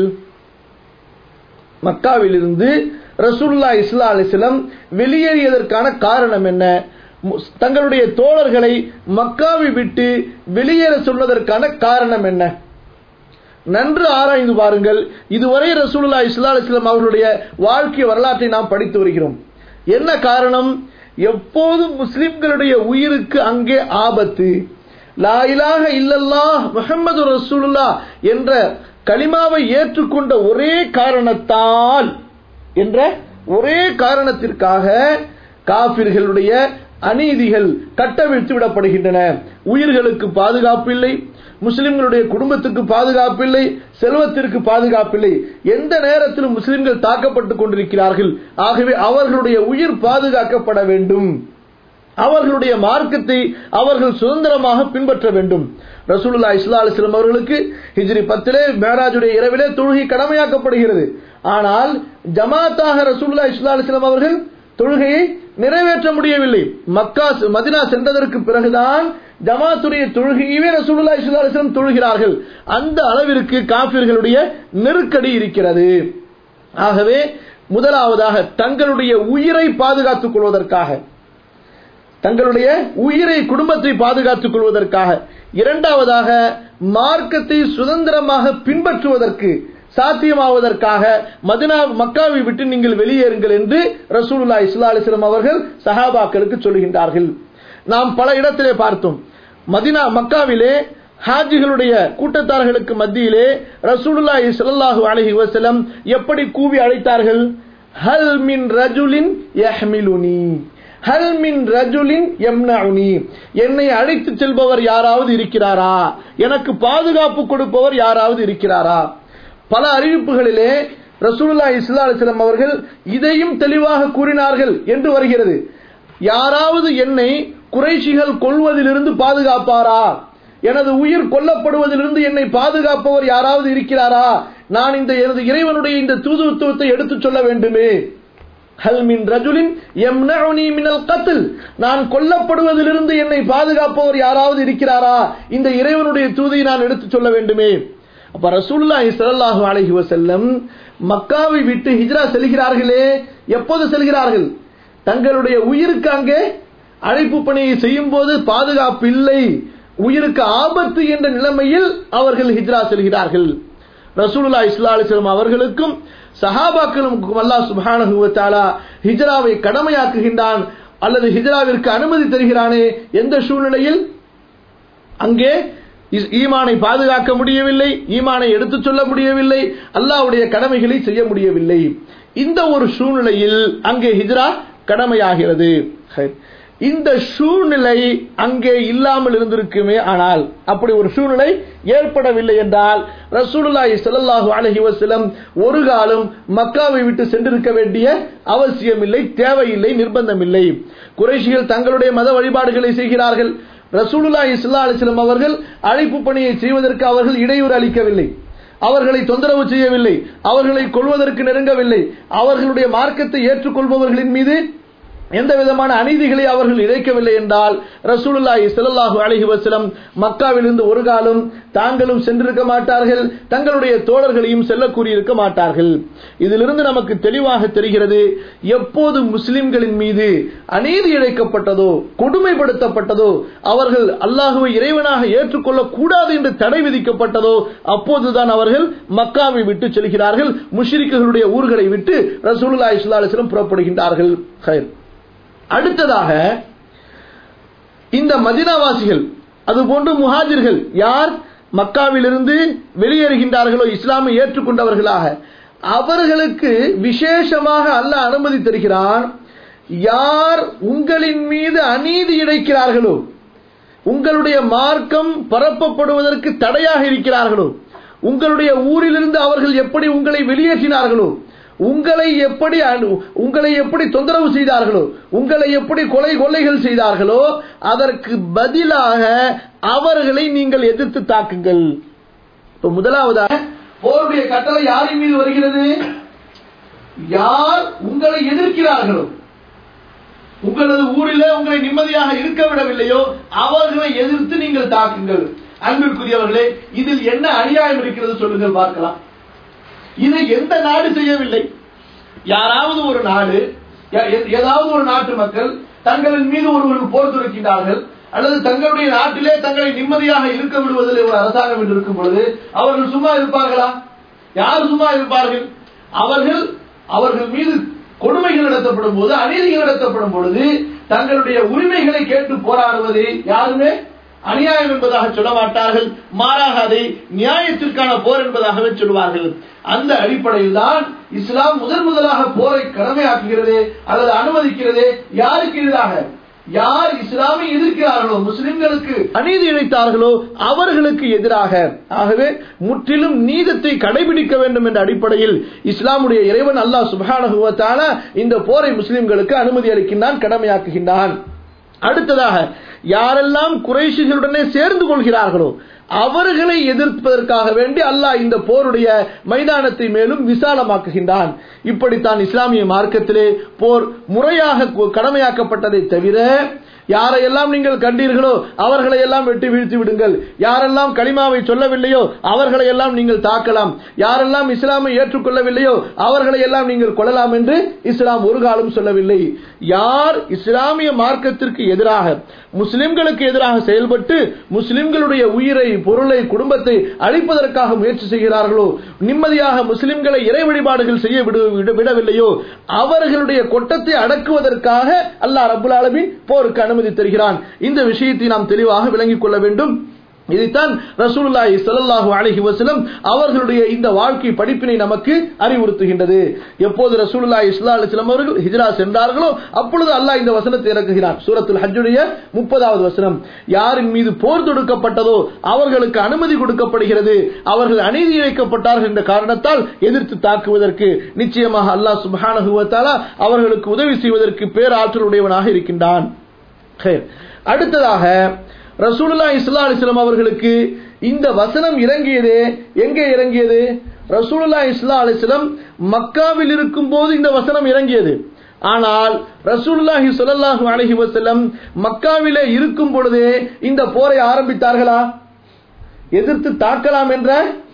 மக்காவிலிருந்து ரசூலுல்லாஹி ஸல்லல்லாஹு அலைஹி வஸல்லம் வெளியேறியதற்கான காரணம் என்ன மு- தங்களுடைய தோழர்களை மக்காவை விட்டு வெளியேற சொன்னதற்கான காரணம் என்ன நன்று ஆராய்ந்து பாருங்கள் இதுவரை ரசூலுல்லாஹி ஸல்லல்லாஹு அலைஹி வஸல்லம் அவர்களுடைய வாழ்க்கை வரலாற்றை நாம் படித்து வருகிறோம் என்ன காரணம் எப்போதும் முஸ்லிம்களுடைய உயிருக்கு அங்கே ஆபத்து லா இலாஹ இல்லல்லாஹ் முஹம்மது ரசூலுல்லாஹ் என்ற கலிமாவை ஏற்றுக்கொண்ட ஒரே காரணத்தால் என்ற ஒரே காரணத்திற்காக காபிர்களுடைய அநீதிகள் கட்டவிழ்த்து விடப்படுகின்றன உயிர்களுக்கு பாதுகாப்பில்லை முஸ்லிம்களுடைய குடும்பத்துக்கு பாதுகாப்பில்லை செல்வத்திற்கு பாதுகாப்பில்லை எந்த நேரத்திலும் முஸ்லிம்கள் தாக்கப்பட்டுக் கொண்டிருக்கிறார்கள் ஆகவே அவர்களுடைய உயிர் பாதுகாக்கப்பட வேண்டும் அவர்களுடைய மார்க்கத்தை அவர்கள் சுதந்திரமாக பின்பற்ற வேண்டும் ரசூலுல்லா இஸ்லா அலிஸ்லாம் அவர்களுக்கு ஹிஜ்ரி பத்திலே மேராஜுடைய இரவிலே தொழுகை கடமையாக்கப்படுகிறது ஆனால் ஜமாத்தாக ரசூலுல்லா இஸ்லா அலிஸ்லாம் அவர்கள் தொழுகையை நிறைவேற்ற முடியவில்லை மக்கா மதினா சென்றதற்கு பிறகுதான் ஜமாத்துடைய தொழுகையவே ரசூலுல்லா இஸ்லா அலிஸ்லாம் தொழுகிறார்கள் அந்த அளவிற்கு காபிர்களுடைய நெருக்கடி இருக்கிறது ஆகவே முதலாவதாக தங்களுடைய உயிரை பாதுகாத்துக் கொள்வதற்காக தங்களுடைய உயிரை குடும்பத்தை பாதுகாத்துக் கொள்வதற்காக இரண்டாவதாக மார்க்கத்தை சுதந்திரமாக பின்பற்றுவதற்கு சாத்தியமாவதற்காக மதினா மக்காவை விட்டு நீங்கள் வெளியேறுங்கள் என்று ரசூலுல்லா இஸ்லா அலிஸ்லாம் அவர்கள் சஹாபாக்களுக்கு சொல்கின்றார்கள் நாம் பல இடத்திலே பார்த்தோம் மதினா மக்காவிலே ஹாஜிகளுடைய கூட்டத்தார்களுக்கு மத்தியிலே ரசூலுல்லாஹி ஸல்லல்லாஹு அலைஹி வஸல்லம் எப்படி கூவி அழைத்தார்கள் ஹல் மின் ரஜுலின் யஹ்மிலுனி ஹல் மின் ரஜுலின் யம்னஉனி என்னை அழைத்து செல்பவர் யாராவது இருக்கிறாரா எனக்கு பாதுகாப்பு கொடுப்பவர் யாராவது இருக்கிறாரா பல அறிவிப்புகளிலே ரசூலுல்லா இஸ்லா அலிஸ்லாம் அவர்கள் இதையும் தெளிவாக கூறினார்கள் என்று வருகிறது யாராவது என்னை குறைஷிகள் கொள்வதிலிருந்து பாதுகாப்பாரா எனது உயிர் கொல்லப்படுவதிலிருந்து என்னை பாதுகாப்பவர் யாராவது இருக்கிறாரா நான் இந்த எனது இறைவனுடைய இந்த தூதுத்துவத்தை எடுத்துச் சொல்ல வேண்டுமே ஹல் மின் ரஜுலின் யம்னஉனி மினல் கத்ல் நான் கொல்லப்படுவதிலிருந்து என்னை பாதுகாப்பவர் யாராவது இருக்கிறாரா இந்த இறைவனுடைய தூதை நான் எடுத்துச் சொல்ல வேண்டுமே அப்ப ரசூலுல்லாஹி ஸல்லல்லாஹு அலைஹி வஸல்லம் மக்காவை விட்டு ஹிஜ்ரா செல்கிறார்களே எப்போது செல்கிறார்கள் தங்களுடைய உயிருக்கு அங்கே அழைப்பு பணியை செய்யும் போது பாதுகாப்பு இல்லை உயிருக்கு ஆபத்து என்ற நிலைமையில் அவர்கள் ஹிஜ்ரா செல்கிறார்கள் ரசூலுல்லா இஸ்லா அலிஸ்லாம் அவர்களுக்கும் சஹாபாக்களுக்கும் அல்லாஹ் சுப்ஹானஹு வ தஆலா ஹிஜ்ராவை கடமையாக்குகின்றான் அல்லது ஹிஜ்ராவிற்கு அனுமதி தருகிறானே எந்த சூழ்நிலையில் அங்கே இஸ்- ஈமானை பாதுகாக்க முடியவில்லை ஈமானை எடுத்துச் சொல்ல முடியவில்லை அல்லாஹ்வுடைய கடமைகளை செய்ய முடியவில்லை இந்த ஒரு சூழ்நிலையில் அங்கே ஹிஜ்ரா கடமையாகிறது ஹைர். இந்த சூழ்நிலை அங்கே இல்லாமல் இருந்திருக்குமே ஆனால் அப்படி ஒரு சூழ்நிலை ஏற்படவில்லை என்றால் ரசூலுல்லாஹி ஸல்லல்லாஹு அலைஹி வஸல்லம் ஒரு காலம் மக்காவை விட்டு சென்றிருக்க வேண்டிய அவசியமில்லை தேவையில்லை நிர்பந்தமில்லை குறைஷிகள் தங்களுடைய மத வழிபாடுகளை செய்கிறார்கள் ரசூலுல்லாஹி ஸல்லல்லாஹு அலைஹி வஸல்லம் அவர்கள் அழைப்பு பணியை செய்வதற்கு அவர்கள் இடையூறு அளிக்கவில்லை அவர்களை தொந்தரவு செய்யவில்லை அவர்களை கொள்வதற்கு நெருங்கவில்லை அவர்களுடைய மார்க்கத்தை ஏற்றுக்கொள்பவர்களின் மீது எந்த விதமான அநீதிகளை அவர்கள் இழைக்கவில்லை என்றால் ரசூலுல்லாஹி ஸல்லல்லாஹு அலைஹி வஸல்லம் மக்காவிலிருந்து ஒரு காலம் தாங்களும் சென்றிருக்க மாட்டார்கள் தங்களுடைய தோழர்களையும் செல்ல கூறியிருக்க மாட்டார்கள் இதிலிருந்து நமக்கு தெளிவாக தெரிகிறது எப்போது முஸ்லிம்களின் மீது அநீதி இழைக்கப்பட்டதோ கொடுமைப்படுத்தப்பட்டதோ அவர்கள் அல்லாஹுவை இறைவனாக ஏற்றுக்கொள்ளக் கூடாது என்று தடை விதிக்கப்பட்டதோ அப்போதுதான் அவர்கள் மக்காவை விட்டு செல்கிறார்கள் முஷ்ரிக்குகளுடைய ஊர்களை விட்டு ரசூலுல்லாஹி ஸல்லல்லாஹு அலைஹி வஸல்லம் புறப்படுகின்றார்கள் ஹைர். அடுத்ததாக இந்த மதினாவாசிகள் அதுபோன்று முஹாஜிர்கள் யார் மக்காவிலிருந்து வெளியேறுகின்றார்களோ இஸ்லாமை ஏற்றுக்கொண்டவர்களாக அவர்களுக்கு விசேஷமாக அல்லாஹ் அனுமதி தருகிறான் யார் உங்களின் மீது அநீதி இழைக்கிறார்களோ உங்களுடைய மார்க்கம் பரப்பப்படுவதற்கு தடையாக இருக்கிறார்களோ உங்களுடைய ஊரிலிருந்து அவர்கள் எப்படி உங்களை வெளியேற்றினார்களோ உங்களை எப்படி அனு- உங்களை எப்படி தொந்தரவு செய்தார்களோ உங்களை எப்படி கொலை கொள்ளைகள் செய்தார்களோ அதற்கு பதிலாக அவர்களை நீங்கள் எதிர்த்து தாக்குங்கள் இப்ப முதலாவதாக போருடைய கட்டளை யாரின் மீது வருகிறது யார் உங்களை எதிர்க்கிறார்களோ உங்களது ஊரிலே உங்களை நிம்மதியாக இருக்க விடவில்லையோ அவர்களை எதிர்த்து நீங்கள் தாக்குங்கள் அன்பிற்குரியவர்களே இதில் என்ன அநியாயம் இருக்கிறது சொல்லுங்கள் பார்க்கலாம் இதை எந்த நாடு செய்யவில்லை யாராவது ஒரு நாடு ஏ- ஏ- ஏதாவது ஒரு நாட்டு மக்கள் தங்களின் மீது ஒருவருக்கு போர் தொடுக்கின்றார்கள் அல்லது தங்களுடைய நாட்டிலே தங்களை நிம்மதியாக இருக்க விடுவதில் ஒரு அரசாங்கம் என்று இருக்கும் பொழுது அவர்கள் சும்மா இருப்பார்களா யார் சும்மா இருப்பார்கள் அவர்கள் அவர்கள் மீது கொடுமைகள் நடத்தப்படும் போது அநீதிகள் நடத்தப்படும் பொழுது தங்களுடைய உரிமைகளை கேட்டு போராடுவதை யாருமே அநியாயம் என்பதாக சொல்ல மாட்டார்கள் மாறாக அதை நியாயத்திற்கான போர் என்பதாகவே சொல்வார்கள் அந்த அடிப்படையில் தான் இஸ்லாம் முதன் முதலாக போரை கடமையாக்குகிறது அல்லது அனுமதிக்கிறது யாருக்கு எதிராக யார் இஸ்லாமை எதிர்க்கிறார்களோ முஸ்லிம்களுக்கு அநீதி இழைத்தார்களோ அவர்களுக்கு எதிராக ஆகவே முற்றிலும் நீதத்தை கடைபிடிக்க வேண்டும் என்ற அடிப்படையில் இஸ்லாமுடைய இறைவன் அல்லாஹ் சுபானுவத்தான இந்த போரை முஸ்லிம்களுக்கு அனுமதி அளிக்கின்றான் கடமையாக்குகின்றான் அடுத்ததாக யாரெல்லாம் குறைஷிகளுடனே சேர்ந்து கொள்கிறார்களோ அவர்களை எதிர்ப்பதற்காக வேண்டி அல்லாஹ் இந்த போருடைய மைதானத்தை மேலும் விசாலமாக்குகின்றான் இப்படித்தான் இஸ்லாமிய மார்க்கத்திலே போர் முறையாக கடமையாக்கப்பட்டதை தவிர யாரையெல்லாம் நீங்கள் கண்டீர்களோ அவர்களை எல்லாம் வெட்டி வீழ்த்தி விடுங்கள் யாரெல்லாம் களிமாவை சொல்லவில்லையோ அவர்களை எல்லாம் நீங்கள் தாக்கலாம் யாரெல்லாம் இஸ்லாமை ஏற்றுக்கொள்ளவில்லையோ அவர்களை எல்லாம் நீங்கள் கொள்ளலாம் என்று இஸ்லாம் ஒரு காலம் சொல்லவில்லை யார் இஸ்லாமிய மார்க்கத்திற்கு எதிராக முஸ்லிம்களுக்கு எதிராக செயல்பட்டு முஸ்லிம்களுடைய உயிரை பொருளை குடும்பத்தை அழிப்பதற்காக முயற்சி செய்கிறார்களோ நிம்மதியாக முஸ்லிம்களை இறை வழிபாடுகள் செய்ய விடவில்லையோ அவர்களுடைய கொட்டத்தை அடக்குவதற்காக அல்லாஹ் ரபுல் ஆலமின் போருக்கு அனுமதி தருகிறான் இந்த விஷயத்தை நாம் தெளிவாக விளங்கிக் கொள்ள வேண்டும் இதைத்தான் ரசூலுல்லாஹி ஸல்லல்லாஹு அலைஹி வஸல்லம் அவர்களுடைய இந்த வாழ்க்கை படிப்பினை நமக்கு அறிவுறுத்துகின்றது எப்போது ரசூலுல்லாஹி ஸல்லல்லாஹு அலைஹி வஸல்லம் அவர்கள் ஹிஜ்ரா சென்றார்களோ அப்பொழுது அல்லாஹ் இந்த வசனத்தை இறக்குகிறான் சூரத்துல் ஹஜ்ஜுடைய 30வது வசனம் யாரின் மீது போர் தொடுக்கப்பட்டதோ அவர்களுக்கு அனுமதி கொடுக்கப்படுகிறது அவர்கள் அநீதி இழைக்கப்பட்டார்கள் என்ற காரணத்தால் எதிர்த்து தாக்குவதற்கு நிச்சயமாக அல்லாஹ் சுப்ஹானஹு வ தஆலா அவர்களுக்கு உதவி செய்வதற்கு பேராற்றலுடையவனாக இருக்கின்றான் அடுத்ததாக ரசூலுல்லா இஸ்லா அலிஸ்லாம் அவர்களுக்கு இந்த வசனம் இறங்கியதே எங்கே இறங்கியது ரசூலுல்லா இஸ்லா அலிஸ்லாம் மக்காவில் இருக்கும் போது இந்த வசனம் இறங்கியது ஆனால் ரசூலுல்லாஹி ஸல்லல்லாஹு அலைஹி வஸல்லம் மக்காவிலே இருக்கும் பொழுதே இந்த போரை ஆரம்பித்தார்களா எதிர்த்து தாக்கலாம் என்ற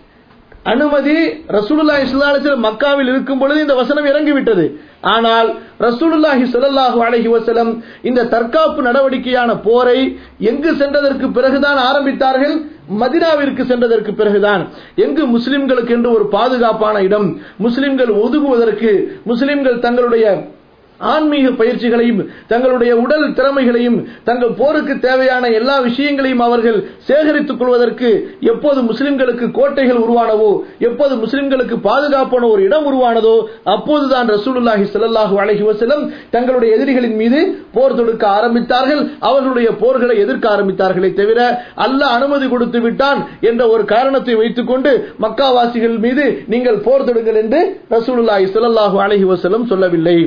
அனுமதி ரசூலுல்லாஹி ஸல்லல்லாஹு அலைஹி வஸல்லம் மக்காவில் இருக்கும் பொழுது இந்த வசனம் இறங்கிவிட்டது ஆனால் ரசூலுல்லாஹி ஸல்லல்லாஹு அலைஹி வஸல்லம் இந்த தற்காப்பு நடவடிக்கையான போரை எங்கு சென்றதற்கு பிறகுதான் ஆரம்பித்தார்கள் மதினாவிற்கு சென்றதற்கு பிறகுதான் எங்கு முஸ்லிம்களுக்கு என்று ஒரு பாதுகாப்பான இடம் முஸ்லிம்கள் ஒதுங்குவதற்கு முஸ்லிம்கள் தங்களுடைய ஆன்மீக பயிற்சிகளையும் தங்களுடைய உடல் திறமைகளையும் தங்கள் போருக்கு தேவையான எல்லா விஷயங்களையும் அவர்கள் சேகரித்துக் கொள்வதற்கு எப்போது முஸ்லிம்களுக்கு கோட்டைகள் உருவானவோ எப்போது முஸ்லிம்களுக்கு பாதுகாப்பான ஒரு இடம் உருவானதோ அப்போதுதான் ரசூலுல்லாஹி ஸல்லல்லாஹு அலைஹி வஸல்லம் தங்களுடைய எதிரிகளின் மீது போர் தொடுக்க ஆரம்பித்தார்கள் அவர்களுடைய போர்களை எதிர்க்க ஆரம்பித்தார்களே தவிர அல்லாஹ் அனுமதி கொடுத்து விட்டான் என்ற ஒரு காரணத்தை வைத்துக்கொண்டு மக்காவாசிகள் மீது நீங்கள் போர் தொடுங்கள் என்று ரசூலுல்லாஹி ஸல்லல்லாஹு அலைஹி வஸல்லம் சொல்லவில்லை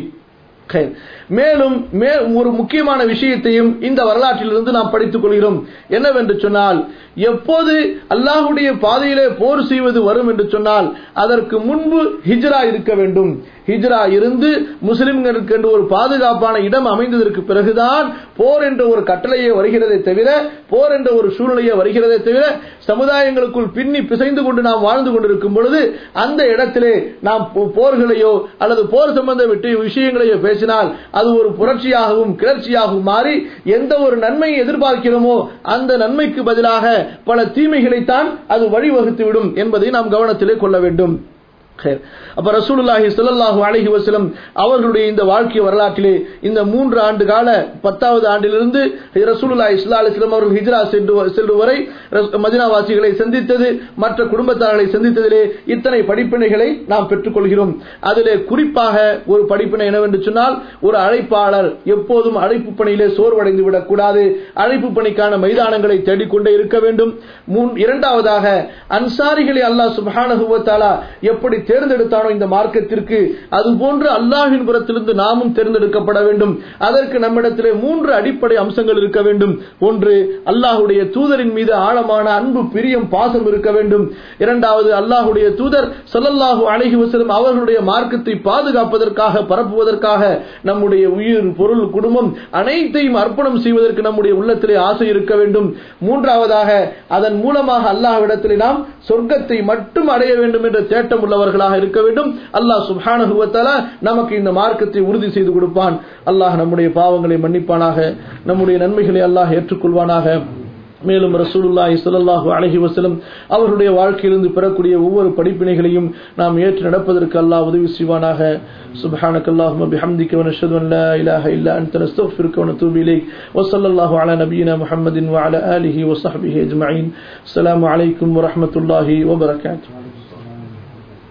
மேலும் ஒரு முக்கியமான விஷயத்தையும் இந்த வரலாற்றிலிருந்து நாம் படித்துக் கொள்கிறோம் என்னவென்று சொன்னால் எப்போது அல்லாஹுடைய பாதையிலே போர் செய்வது வரும் என்று சொன்னால் அதற்கு முன்பு ஹிஜ்ரா இருக்க வேண்டும் ஹிஜ்ரா இருந்து முஸ்லிம்களுக்கு என்று ஒரு பாதுகாப்பான இடம் அமைந்ததற்கு பிறகுதான் போர் என்ற ஒரு கட்டளையே வருகிறதே தவிர போர் என்ற ஒரு சூழ்நிலையே வருகிறதே தவிர சமுதாயங்களுக்குள் பின்னி பிசைந்து கொண்டு நாம் வாழ்ந்து கொண்டிருக்கும் பொழுது அந்த இடத்திலே நாம் போர்களையோ அல்லது போர் சம்பந்த விஷயங்களையோ பேசினால் அது ஒரு புரட்சியாகவும் கிளர்ச்சியாகவும் மாறி எந்த ஒரு நன்மையை எதிர்பார்க்கிறோமோ அந்த நன்மைக்கு பதிலாக பல தீமைகளைத்தான் அது வழிவகுத்துவிடும் என்பதை நாம் கவனத்திலே கொள்ள வேண்டும் அப்ப ரசூலுல்லாஹி ஸல்லல்லாஹு அலைஹி வஸல்லம் அவர்களுடைய இந்த வாழ்க்கை வரலாற்றிலே இந்த மூன்று ஆண்டு கால பத்தாவது ஆண்டிலிருந்து ரசூலுல்லாஹி ஸல்லல்லாஹு அலைஹி வஸல்லம் அவர்கள் ஹிஜ்ரா சென்று செல்லும் வரை மதினாவாசிகளை சந்தித்தது மற்ற குடும்பத்தார்களை சந்தித்ததிலே இத்தனை படிப்பினைகளை நாம் பெற்றுக்கொள்கிறோம் அதிலே குறிப்பாக ஒரு படிப்பினை என்னவென்று சொன்னால் ஒரு அழைப்பாளர் எப்போதும் அழைப்பு பணியிலே சோர்வடைந்து விடக்கூடாது அழைப்பு பணிக்கான மைதானங்களை தேடிக்கொண்டே இருக்க வேண்டும் இரண்டாவதாக அன்சாரிகளை அல்லாஹ் சுப்ஹானஹு வ தஆலா எப்படி தேர்ந்தெடுத்தானோ இந்த மார்க்கத்திற்கு அதுபோன்று அல்லாஹின் புறத்திலிருந்து நாமும் தேர்ந்தெடுக்கப்பட வேண்டும் அதற்கு நம்மிடத்திலே மூன்று அடிப்படை அம்சங்கள் இருக்க வேண்டும் ஒன்று அல்லாஹுடைய தூதரின் மீது ஆழமான அன்பு பிரியம் பாசம் இருக்க வேண்டும் இரண்டாவது அல்லாஹுடைய தூதர் சொல்லல்லாஹு அழகி வசலம் அவர்களுடைய மார்க்கத்தை பாதுகாப்பதற்காக பரப்புவதற்காக நம்முடைய உயிர் பொருள் குடும்பம் அனைத்தையும் அர்ப்பணம் செய்வதற்கு நம்முடைய உள்ளத்திலே ஆசை இருக்க வேண்டும் மூன்றாவதாக அதன் மூலமாக அல்லாஹ்விடத்திலே நாம் சொர்க்கத்தை மட்டும் அடைய வேண்டும் என்ற தேட்டம் உள்ளவர்கள் உள்ளவர்களாக இருக்க வேண்டும் அல்லாஹ் சுப்ஹானஹு வ தஆலா நமக்கு இந்த மார்க்கத்தை உறுதி செய்து கொடுப்பான் அல்லாஹ் நம்முடைய பாவங்களை மன்னிப்பானாக நம்முடைய நன்மைகளை அல்லாஹ் ஏற்றுக்கொள்வானாக மேலும் ரசூலுல்லாஹி ஸல்லல்லாஹு அலைஹி வஸல்லம் அவருடைய வாழ்க்கையிலிருந்து பெறக்கூடிய ஒவ்வொரு படிப்பினைகளையும் நாம் ஏற்று நடப்பதற்கு அல்லாஹ் உதவி செய்வானாக சுப்ஹானக்கல்லாஹும்ம பிஹம்திக வ நஷ்ஹது அன் லா இலாஹ இல்லா அன்த நஸ்தக்ஃபிருக வ நத்தூபு இலைக் வ ஸல்லல்லாஹு அலா நபியினா முஹம்மதின் வ அலா ஆலிஹி வ ஸஹ்பிஹி அஜ்மஈன் அஸ்ஸலாமு அலைக்கும் வ ரஹ்மத்துல்லாஹி வ பரகாத்துஹு